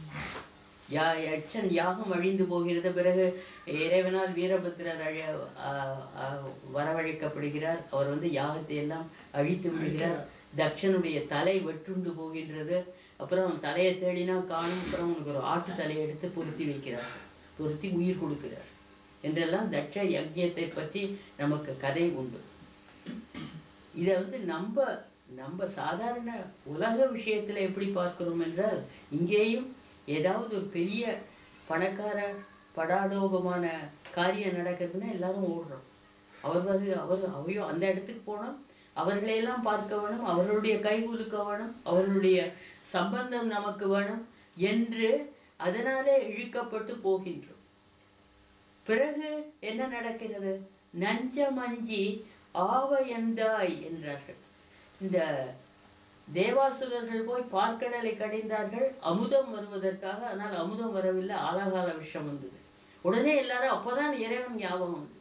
யா யட்சன் யாகம் அழிந்து போகிறது பிறகு இறைவனால் வீரபத்திரர் அழ ஆ- ஆ- வரவழைக்கப்படுகிறார் அவர் வந்து யாகத்தை எல்லாம் அழித்து விடுகிறார் தக்ஷனுடைய தலை வெற்றுண்டு போகின்றது அப்புறம் அவன் தலையை தேடினா காணும் அப்புறம் அவனுக்கு ஒரு ஆட்டு தலையை எடுத்து பொருத்தி வைக்கிறார் பொருத்தி உயிர் கொடுக்கிறார் என்றெல்லாம் தட்ச யஜ்யத்தை பற்றி நமக்கு கதை உண்டு இதை வந்து நம்ம நம்ம சாதாரண உலக விஷயத்துல எப்படி பார்க்கிறோம் என்றால் இங்கேயும் ஏதாவது ஒரு பெரிய பணக்கார படாடோபமான காரியம் நடக்குதுன்னா எல்லாரும் ஓடுறோம் அவர் வந்து அவர் அவையோ அந்த இடத்துக்கு போனோம் அவர்களையெல்லாம் பார்க்க வேணும் அவர்களுடைய கைகுலுக்க வேணும் அவர்களுடைய சம்பந்தம் நமக்கு வேணும் என்று அதனாலே இழுக்கப்பட்டு போகின்றோம் பிறகு என்ன நடக்கிறது நஞ்சமஞ்சி ஆவயந்தாய் என்றார்கள் இந்த தேவாசுரர்கள் போய் பார்க்கடலை கடைந்தார்கள் அமுதம் வருவதற்காக ஆனால் அமுதம் வரவில்லை ஆலகால விஷம் வந்தது உடனே எல்லாரும் அப்போதான் இறைவன் ஞாபகம் வந்தது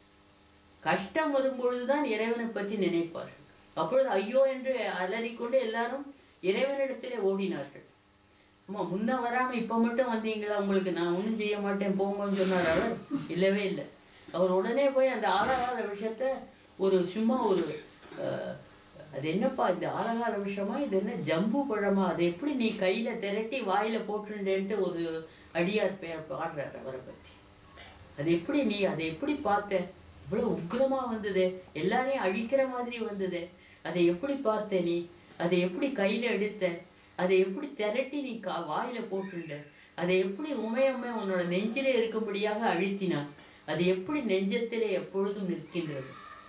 கஷ்டம் வரும்பொழுதுதான் இறைவனை பற்றி நினைப்பார்கள் அப்பொழுது ஐயோ என்று அலறிக்கொண்டு எல்லாரும் இறைவனிடத்திலே ஓடினார்கள் அம்மா முன்ன வராம இப்ப மட்டும் வந்தீங்களா உங்களுக்கு நான் ஒண்ணும் செய்ய மாட்டேன் போங்கன்னு சொன்னார் அவர் இல்லவே இல்லை அவர் உடனே போய் அந்த ஆலகால விஷயத்த ஒரு சும்மா ஒரு அஹ், அது என்னப்பா இந்த ஆலகால விஷயமா இது என்ன ஜம்பு பழமா அதை எப்படி நீ கையில திரட்டி வாயில போட்டுண்டேன்ட்டு ஒரு அடியார் பெயர் பாடுறார் அவரை பற்றி அது எப்படி நீ அதை எப்படி பார்த்த இவ்வளவு உக்கிரமா வந்ததே எல்லாரையும் அழிக்கிற மாதிரி வந்ததே அதை எப்படி பார்த்த நீ அதை எப்படி கையில எடுத்த அதை எப்படி திரட்டி நீ கா வாயில போட்டுண்ட அதை எப்படி உமையம்மை உன்னோட நெஞ்சிலே இருக்கும்படியாக அழுத்தினான் அது எப்படி நெஞ்சத்திலே எப்பொழுதும் நிற்கின்றது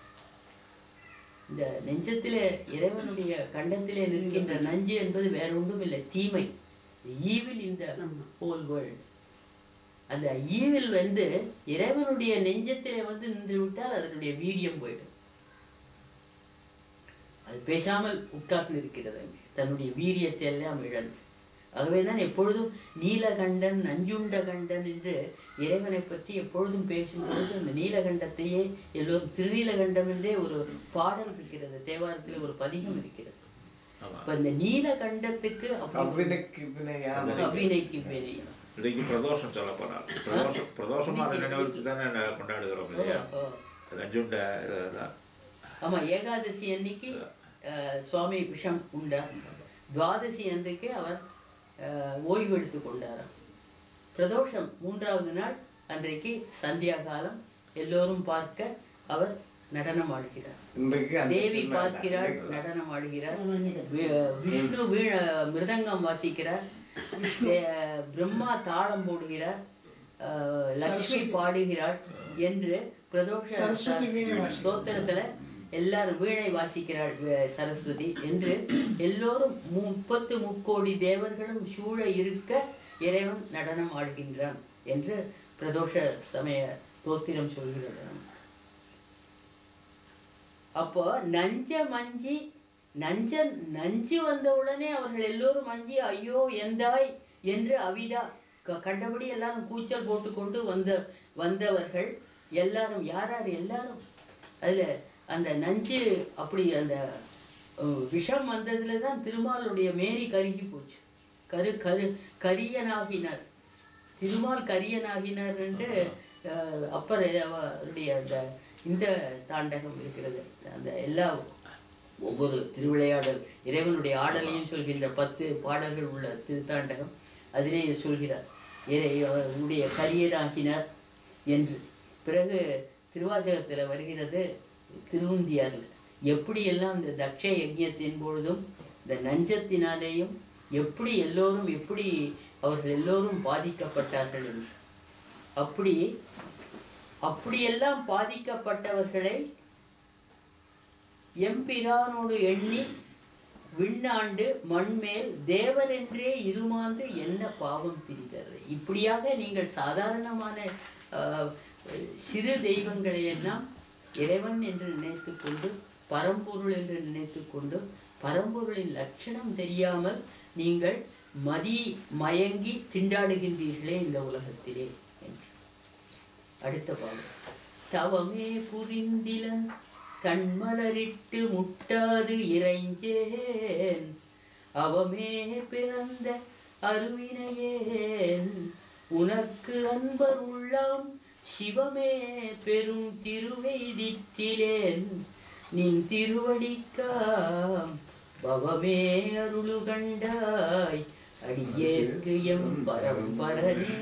இந்த நெஞ்சத்திலே இறைவனுடைய கண்டத்திலே நிற்கின்ற நஞ்சு என்பது வேற ஒன்றும் இல்லை தீமை ஈவில் இந்த ஹோல் வேர்ல்ட் அந்த ஈவில் வந்து இறைவனுடைய நெஞ்சத்திலே வந்து நின்று விட்டால் அதனுடைய வீரியம் போயிடும் அது பேசாமல் உட்கார்ந்து இருக்கிறது அங்கே தன்னுடைய வீரியத்தை எல்லாம் இழந்து ஆகவேதான் எப்பொழுதும் நீலகண்டன் நஞ்சுண்ட கண்டன் என்று இறைவனை பற்றி எப்பொழுதும் பேசும்பொழுது அந்த நீலகண்டத்தையே எல்லோரும் திருநீலகண்டம் என்றே ஒரு பாடல் இருக்கிறது தேவாரத்தில் ஒரு பதிகம் இருக்கிறது இப்ப இந்த நீலகண்டத்துக்கு அப்படி அவ்வினைக்கு வினையான அபிநய்க்கு வினை இன்னைக்கு பிரதோஷம் சொல்ல போறார் பிரதோஷம் பிரதோஷமான நினைவுக்கு தானே ந- கொண்டாடுகிறோம் இல்லையா ஓ. நஞ்சுண்ட இதெல்லாம் ஆமா ஏகாதசி அன்னைக்கு அஹ், சுவாமி விஷம் உண்டார் துவாதசி அன்றைக்கு அவர் அஹ், ஓய்வு எடுத்து கொண்டாராம் பிரதோஷம் மூன்றாவது நாள் அன்றைக்கு சந்தியா காலம் எல்லோரும் பார்க்க அவர் நடனம் ஆடுகிறார் இன்றைக்கு அந்த தேவி திருநாள் பார்க்கிறாள் தான். நடனம் ஆடுகிறார் வி- விஷ்ணு வீண மிருதங்கம் வாசிக்கிறார் தே- பிரம்மா தாளம் போடுகிறார் அஹ், லக்ஷ்மி பாடுகிறாள் என்று பிரதோஷ சரஸ்வதி வீணை வாசிக்கிறாள். ஸ்தோத்திரத்துல எல்லாரும் வீணை வாசிக்கிறாள் வே- சரஸ்வதி என்று எல்லோரும் முப்பத்து முக்கோடி தேவர்களும் சூழ இருக்க இறைவன் நடனம் ஆடுகின்றான் என்று பிரதோஷ சமய தோத்திரம் சொல்கிறது நமக்கு. அப்போ நஞ்ச மஞ்சி நஞ்ச நஞ்சு வந்த உடனே அவர்கள் எல்லோரும் மஞ்சி ஐயோ எந்தாய் என்று அவிதா க- கண்டபடி எல்லாரும் கூச்சல் போட்டுக்கொண்டு வந்த வந்தவர்கள் எல்லாரும் யார் யார் எல்லாரும் அதுல அந்த நஞ்சு அப்படி அந்த அஹ், விஷம் வந்ததுல தான் திருமாலுடைய மேரி கருகி போச்சு கரு கரு கரியனாகினார் திருமால் கரியனாகினார் என்று அஹ், அப்பர் அவருடைய அந்த இந்த தாண்டகம் இருக்கிறது அந்த எல்லா ஒவ்வொரு திருவிளையாடல் இறைவனுடைய ஆடலையும் சொல்கின்ற பத்து பாடல்கள் உள்ள திருத்தாண்டகம் அதிலே சொல்கிறார் இறைவனுடைய கரியனாகினார் என்று பிறகு திருவாசகத்தில் வருகிறது திருவுந்தியாரில் எப்படியெல்லாம் இந்த தக்ஷ யஜ்யத்தின் பொழுதும் இந்த நஞ்சத்தினாலேயும் எப்படி எல்லோரும் எப்படி அவர்கள் எல்லோரும் பாதிக்கப்பட்டார்கள் என்று அப்படி அப்படியெல்லாம் பாதிக்கப்பட்டவர்களை எம்பிரானோடு எண்ணி விண்ணாண்டு மண்மேல் தேவரென்றே இருமாந்து என்ன பாவம் திரிகிறது இப்படியாக நீங்கள் சாதாரணமான ஆஹ், சிறு தெய்வங்களை எல்லாம் இறைவன் என்று நினைத்துக்கொண்டு பரம்பொருள் என்று நினைத்துக்கொண்டு பரம்பொருளின் லட்சணம் தெரியாமல் நீங்கள் மதி மயங்கி திண்டாடுகின்றீர்களே இந்த உலகத்திலே என்று அடுத்த பாடல் தவமே புரிந்திலன் தன்மலரிட்டு முட்டாது இறைஞ்சேன் அவமே பிறந்த அருவினையேன் உனக்கு அன்பர் உள்ளாம் சிவமே பெரும் திருவெய்திற்றிலேன் நின் திருவடிக்காம் பவமே அருளு கண்டாய் அடியேற்கு எம் பரம்பரனே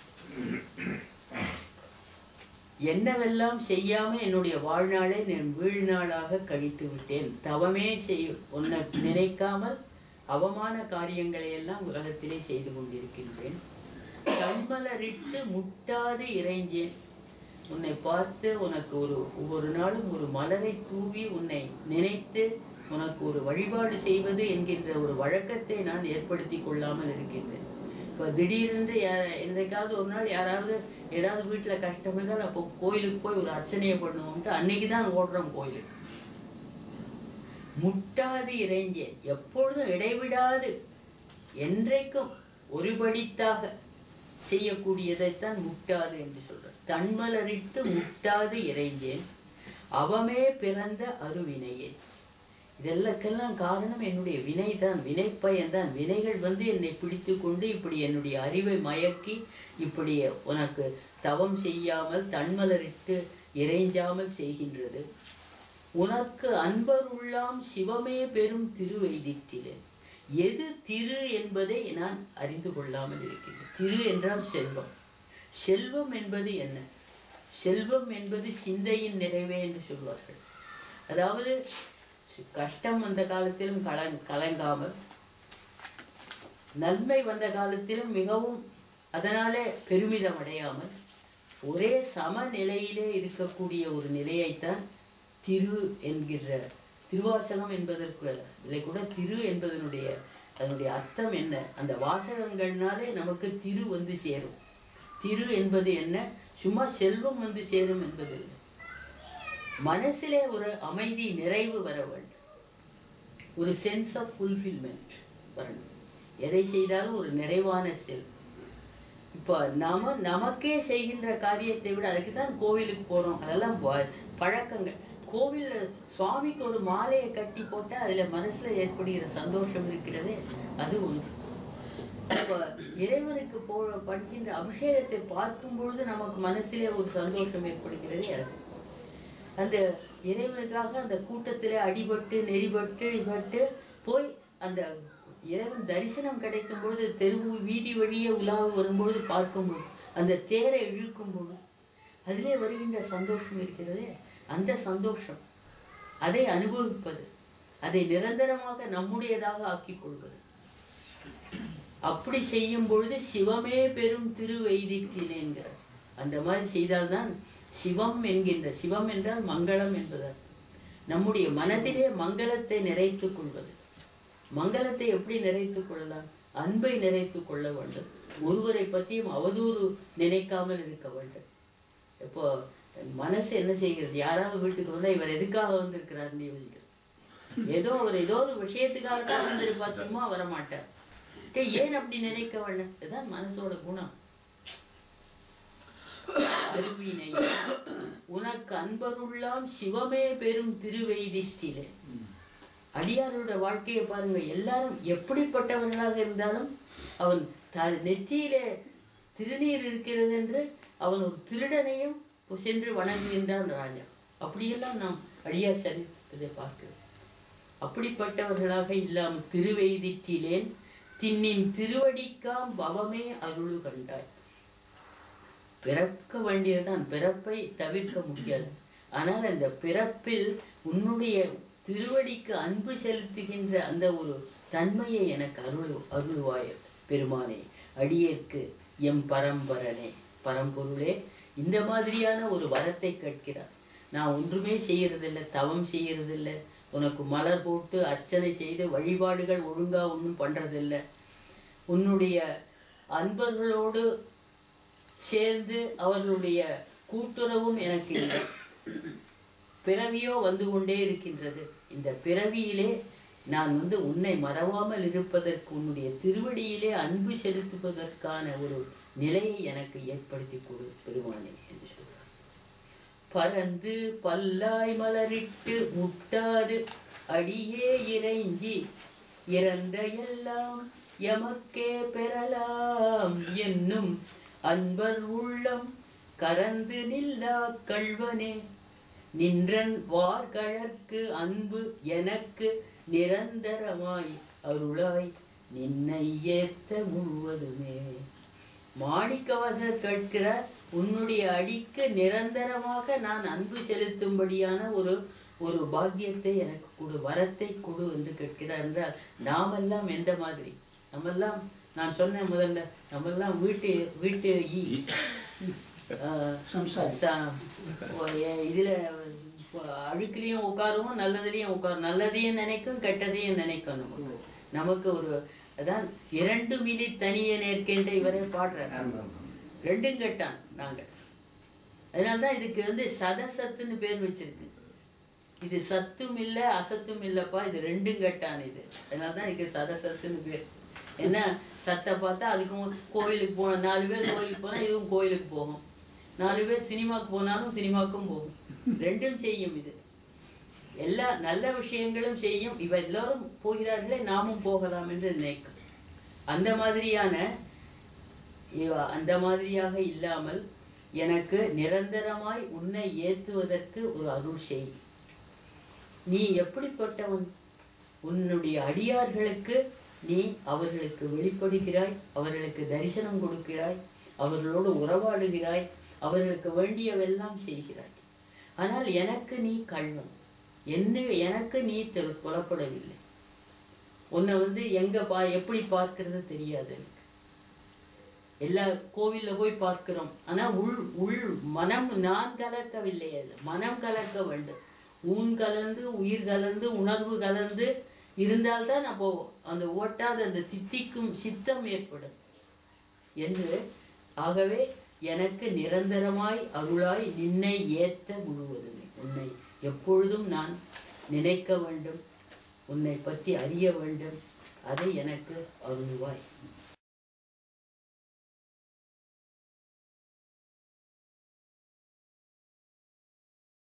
என்னவெல்லாம் செய்யாம என்னுடைய வாழ்நாளை நான் வீழ்நாளாக கழித்து விட்டேன் தவமே செய் உன்னை நினைக்காமல் அவமான காரியங்களை எல்லாம் உலகத்திலே செய்து கொண்டிருக்கின்றேன் கண்மலரிட்டு முட்டாது இறைஞ்சேன் உன்னை பார்த்து உனக்கு ஒரு ஒவ்வொரு நாளும் ஒரு மலரை தூவி உன்னை நினைத்து உனக்கு ஒரு வழிபாடு செய்வது என்கின்ற ஒரு வழக்கத்தை நான் ஏற்படுத்தி கொள்ளாமல் இருக்கின்றேன் இப்போ திடீரென்று யா- என்றைக்காவது ஒரு நாள் யாராவது ஏதாவது வீட்டில் கஷ்டம் இருந்தால் அப்போ கோயிலுக்கு போய் ஒரு அர்ச்சனையை பண்ணுவோம்ட்டு அன்னைக்கு தான் ஓடுறோம் கோயிலுக்கு முட்டாது இறைஞ்சேன் எப்பொழுதும் இடைவிடாது என்றைக்கும் ஒருபடித்தாக செய்யக்கூடியதைத்தான் முட்டாது என்று சொல்றேன் தன்மலரிட்டு முட்டாது இறைஞ்சேன் அவமே பிறந்த அருவினையே இதெல்லாக்கெல்லாம் காரணம் என்னுடைய வினைதான் வினைப்பயன் தான் வினைகள் வந்து என்னை பிடித்து கொண்டு இப்படி என்னுடைய அறிவை மயக்கி இப்படி உனக்கு தவம் செய்யாமல் தன்மலரிட்டு இறைஞ்சாமல் செய்கின்றது உனக்கு அன்பர் உள்ளாம் சிவமே பெரும் திருவெய்திற்றிலே எது திரு என்பதை நான் அறிந்து கொள்ளாமல் இருக்கின்றேன் திரு என்றால் செல்வம் செல்வம் என்பது என்ன செல்வம் என்பது சிந்தையின் நிறைவே என்று சொல்வார்கள் அதாவது கஷ்டம் வந்த காலத்திலும் கலங் கலங்காமல் நன்மை வந்த காலத்திலும் மிகவும் அதனாலே பெருமிதம் அடையாமல் ஒரே சமநிலையிலே இருக்கக்கூடிய ஒரு நிலையைத்தான் திரு என்கிற திருவாசகம் என்பதற்கு இதை கூட திரு என்பதனுடைய அதனுடைய அர்த்தம் என்ன அந்த வாசகங்கள்னாலே நமக்கு திரு வந்து சேரும் திரு என்பது என்ன சும்மா செல்வம் வந்து சேரும் என்பது இல்லை மனசிலே ஒரு அமைதி நிறைவு வர வேண்டும் ஒரு சென்ஸ் ஆஃப் ஃபுல்ஃபில்மெண்ட் வரணும் எதை செய்தாலும் ஒரு நிறைவான செல் இப்போ நாம நமக்கே செய்கின்ற காரியத்தை விட அதுக்கு தான் கோவிலுக்கு போகிறோம் அதெல்லாம் ப- பழக்கங்கள் கோவிலில் சுவாமிக்கு ஒரு மாலையை கட்டி போட்டால் அதில் மனசில் ஏற்படுகிற சந்தோஷம் இருக்கிறதே அது ஒன்று இப்போ இறைவனுக்கு போ பண்ணுகின்ற அபிஷேகத்தை பார்க்கும் பொழுது நமக்கு மனசிலே ஒரு சந்தோஷம் ஏற்படுகிறதே அது அந்த இறைவனுக்காக அந்த கூட்டத்திலே அடிபட்டு நெறிபட்டு இபட்டு போய் அந்த இறைவன் தரிசனம் கிடைக்கும் பொழுது தெருவு வீதி வழியே உலாவ வரும்பொழுது பார்க்கும்போது அந்த தேரை இழுக்கும் பொழுது அதிலே வருகின்ற சந்தோஷம் இருக்கிறதே அந்த சந்தோஷம் அதை அனுபவிப்பது அதை நிரந்தரமாக நம்முடையதாக ஆக்கிக் கொள்வது அப்படி செய்யும் பொழுது சிவமே பெரும் திருவெய்திற்றிலேங்கிறார் அந்த மாதிரி செய்தால்தான் சிவம் என்கின்ற சிவம் என்றால் மங்களம் என்பதால் நம்முடைய மனதிலே மங்களத்தை நிறைத்துக் கொள்வது மங்களத்தை எப்படி நிறைத்துக் கொள்ளலாம் அன்பை நிறைத்துக் கொள்ள வேண்டும் ஒருவரை பற்றியும் அவதூறு நினைக்காமல் இருக்க வேண்டும் இப்போ மனசு என்ன செய்கிறது யாராவது வீட்டுக்கு வந்தா இவர் எதுக்காக வந்திருக்கிறாருன்னு யோசிக்கிறது ஏதோ ஒரு ஏதோ ஒரு விஷயத்துக்காக தான் வந்திருப்பார் சும்மா வர மாட்டார் டேய், ஏன் அப்படி நினைக்க வேண்டும் இதுதான் மனசோட குணம் அருவினை உனக்கு அன்பருள்ளாம் சிவமே பெரும் திருவெய்திற்றிலே அடியாரோட வாழ்க்கையை பாருங்க எல்லாரும் எப்படிப்பட்டவர்களாக இருந்தாலும் அவன் த நெற்றியிலே திருநீர் இருக்கிறது என்று அவன் ஒரு திருடனையும் சென்று வணங்குகின்றான் ராஜா அப்படியெல்லாம் நாம் அடியார் சரித்திரத்தை பார்க்கிறோம் அப்படிப்பட்டவர்களாக இல்லாமல் திருவெய்திற்றிலேன் தின்னின் திருவடிக்காம் பவமே அருள் கண்டாய் பிறக்க வேண்டியதுதான் பிறப்பை தவிர்க்க முடியாது ஆனால் அந்த பிறப்பில் உன்னுடைய திருவடிக்கு அன்பு செலுத்துகின்ற அந்த ஒரு தன்மையை எனக்கு அருள் அருள்வாய் பெருமானே அடியேற்கு எம் பரம்பரனே பரம்பொருளே இந்த மாதிரியான ஒரு வரத்தை கேட்கிறார் நான் ஒன்றுமே செய்யறதில்லை தவம் செய்யறதில்லை உனக்கு மலர் போட்டு அர்ச்சனை செய்து வழிபாடுகள் ஒழுங்கா ஒன்றும் பண்றதில்லை உன்னுடைய அன்பர்களோடு சேர்ந்து அவர்களுடைய கூட்டுறவும் எனக்கு இல்லை பிறவியோ வந்து கொண்டே இருக்கின்றது இந்த பிறவியிலே நான் வந்து உன்னை மறவாமல் இருப்பதற்கு உன்னுடைய திருவடியிலே அன்பு செலுத்துவதற்கான ஒரு நிலையை எனக்கு ஏற்படுத்தி கொடு பெருமானே என்று சொல்றார் பறந்து பல்லாய் மலரிட்டு முட்டாது அடியே இறைஞ்சி இறந்த எல்லாம் எமக்கே பெறலாம் என்னும் அன்பர் உள்ளம் கரந்து நில்லா கள்வனே நின்றன் வார்கழற்கு அன்பு எனக்கு நிரந்தரமாய் அருளாய் நின்னை ஏத்த முழுவதுமே மாணிக்கவாசர் கேட்கிறார் உன்னுடைய அடிக்கு நிரந்தரமாக நான் அன்பு செலுத்தும்படியான ஒரு ஒரு பாக்கியத்தை எனக்கு கொடு வரத்தை கொடு என்று கேட்கிறார் என்றால் நாமெல்லாம் எந்த மாதிரி நம்மெல்லாம் நான் சொன்னேன் முதல்ல நம்மெல்லாம் வீட்டு வீட்டு ஈ ஆஹ், சம்சாரி. ச- ஓ, எ- இதுல அழுக்குலயும் உட்காருவோம் நல்லதுலயும் உட்காரும் நல்லதையும் நினைக்கும் கெட்டதையும் நினைக்கும் நமக்கு நமக்கு ஒரு அதான் இரண்டு மிலி தனிய நேர்க்கின்ற இவரே பாடுறார் ஆமா, ஆமா. ரெண்டும் கெட்டான் நாங்க அதனால்தான் இதுக்கு வந்து சதசத்துன்னு பேர் வச்சிருக்கு இது சத்தும் இல்ல அசத்தும் இல்லப்பா இது ரெண்டும் கெட்டான் இது அதனால்தான் இதுக்கு சதசத்துன்னு பேர் என்ன சத்தை பார்த்தா அதுக்கும் கோயிலுக்கு போன நாலு பேர் கோயிலுக்கு போனா இதுவும் கோயிலுக்கு போகும் நாலு பேர் சினிமாக்கு போனாலும் சினிமாக்கும் போகும் ரெண்டும் செய்யும் இது எல்லா நல்ல விஷயங்களும் செய்யும் இவ எல்லாரும் போகிறார்களே நாமும் போகலாம் என்று நினைக்கும் அந்த மாதிரியான இவ- அந்த மாதிரியாக இல்லாமல் எனக்கு நிரந்தரமாய் உன்னை ஏத்துவதற்கு ஒரு அருள் செய் நீ எப்படிப்பட்டவன் உன்னுடைய அடியார்களுக்கு நீ அவர்களுக்கு வெளிப்படுகிறாய் அவர்களுக்கு தரிசனம் கொடுக்கிறாய் அவர்களோடு உறவாடுகிறாய் அவர்களுக்கு வேண்டியவெல்லாம் செய்கிறாய் ஆனால் எனக்கு நீ கள்வன் என்ன எனக்கு நீ தெ- புலப்படவில்லை உன்னை வந்து எங்க பா எப்படி பார்க்கிறது தெரியாது எனக்கு எல்லா கோவில்ல போய் பார்க்கிறோம் ஆனா உள் உள் மனம் நான் கலக்கவில்லை அது மனம் கலக்க வேண்டும் ஊன் கலந்து உயிர் கலந்து உணர்வு கலந்து இருந்தால்தான் நான் போவோம் அந்த ஓட்டாத அந்த தித்திக்கும் சித்தம் ஏற்படும் என்று ஆகவே எனக்கு நிரந்தரமாய் அருளாய் நின்னை ஏத்த முழுவதுமே உன்னை எப்பொழுதும் நான் நினைக்க வேண்டும் உன்னை பற்றி அறிய வேண்டும் அதை எனக்கு அருள்வாய்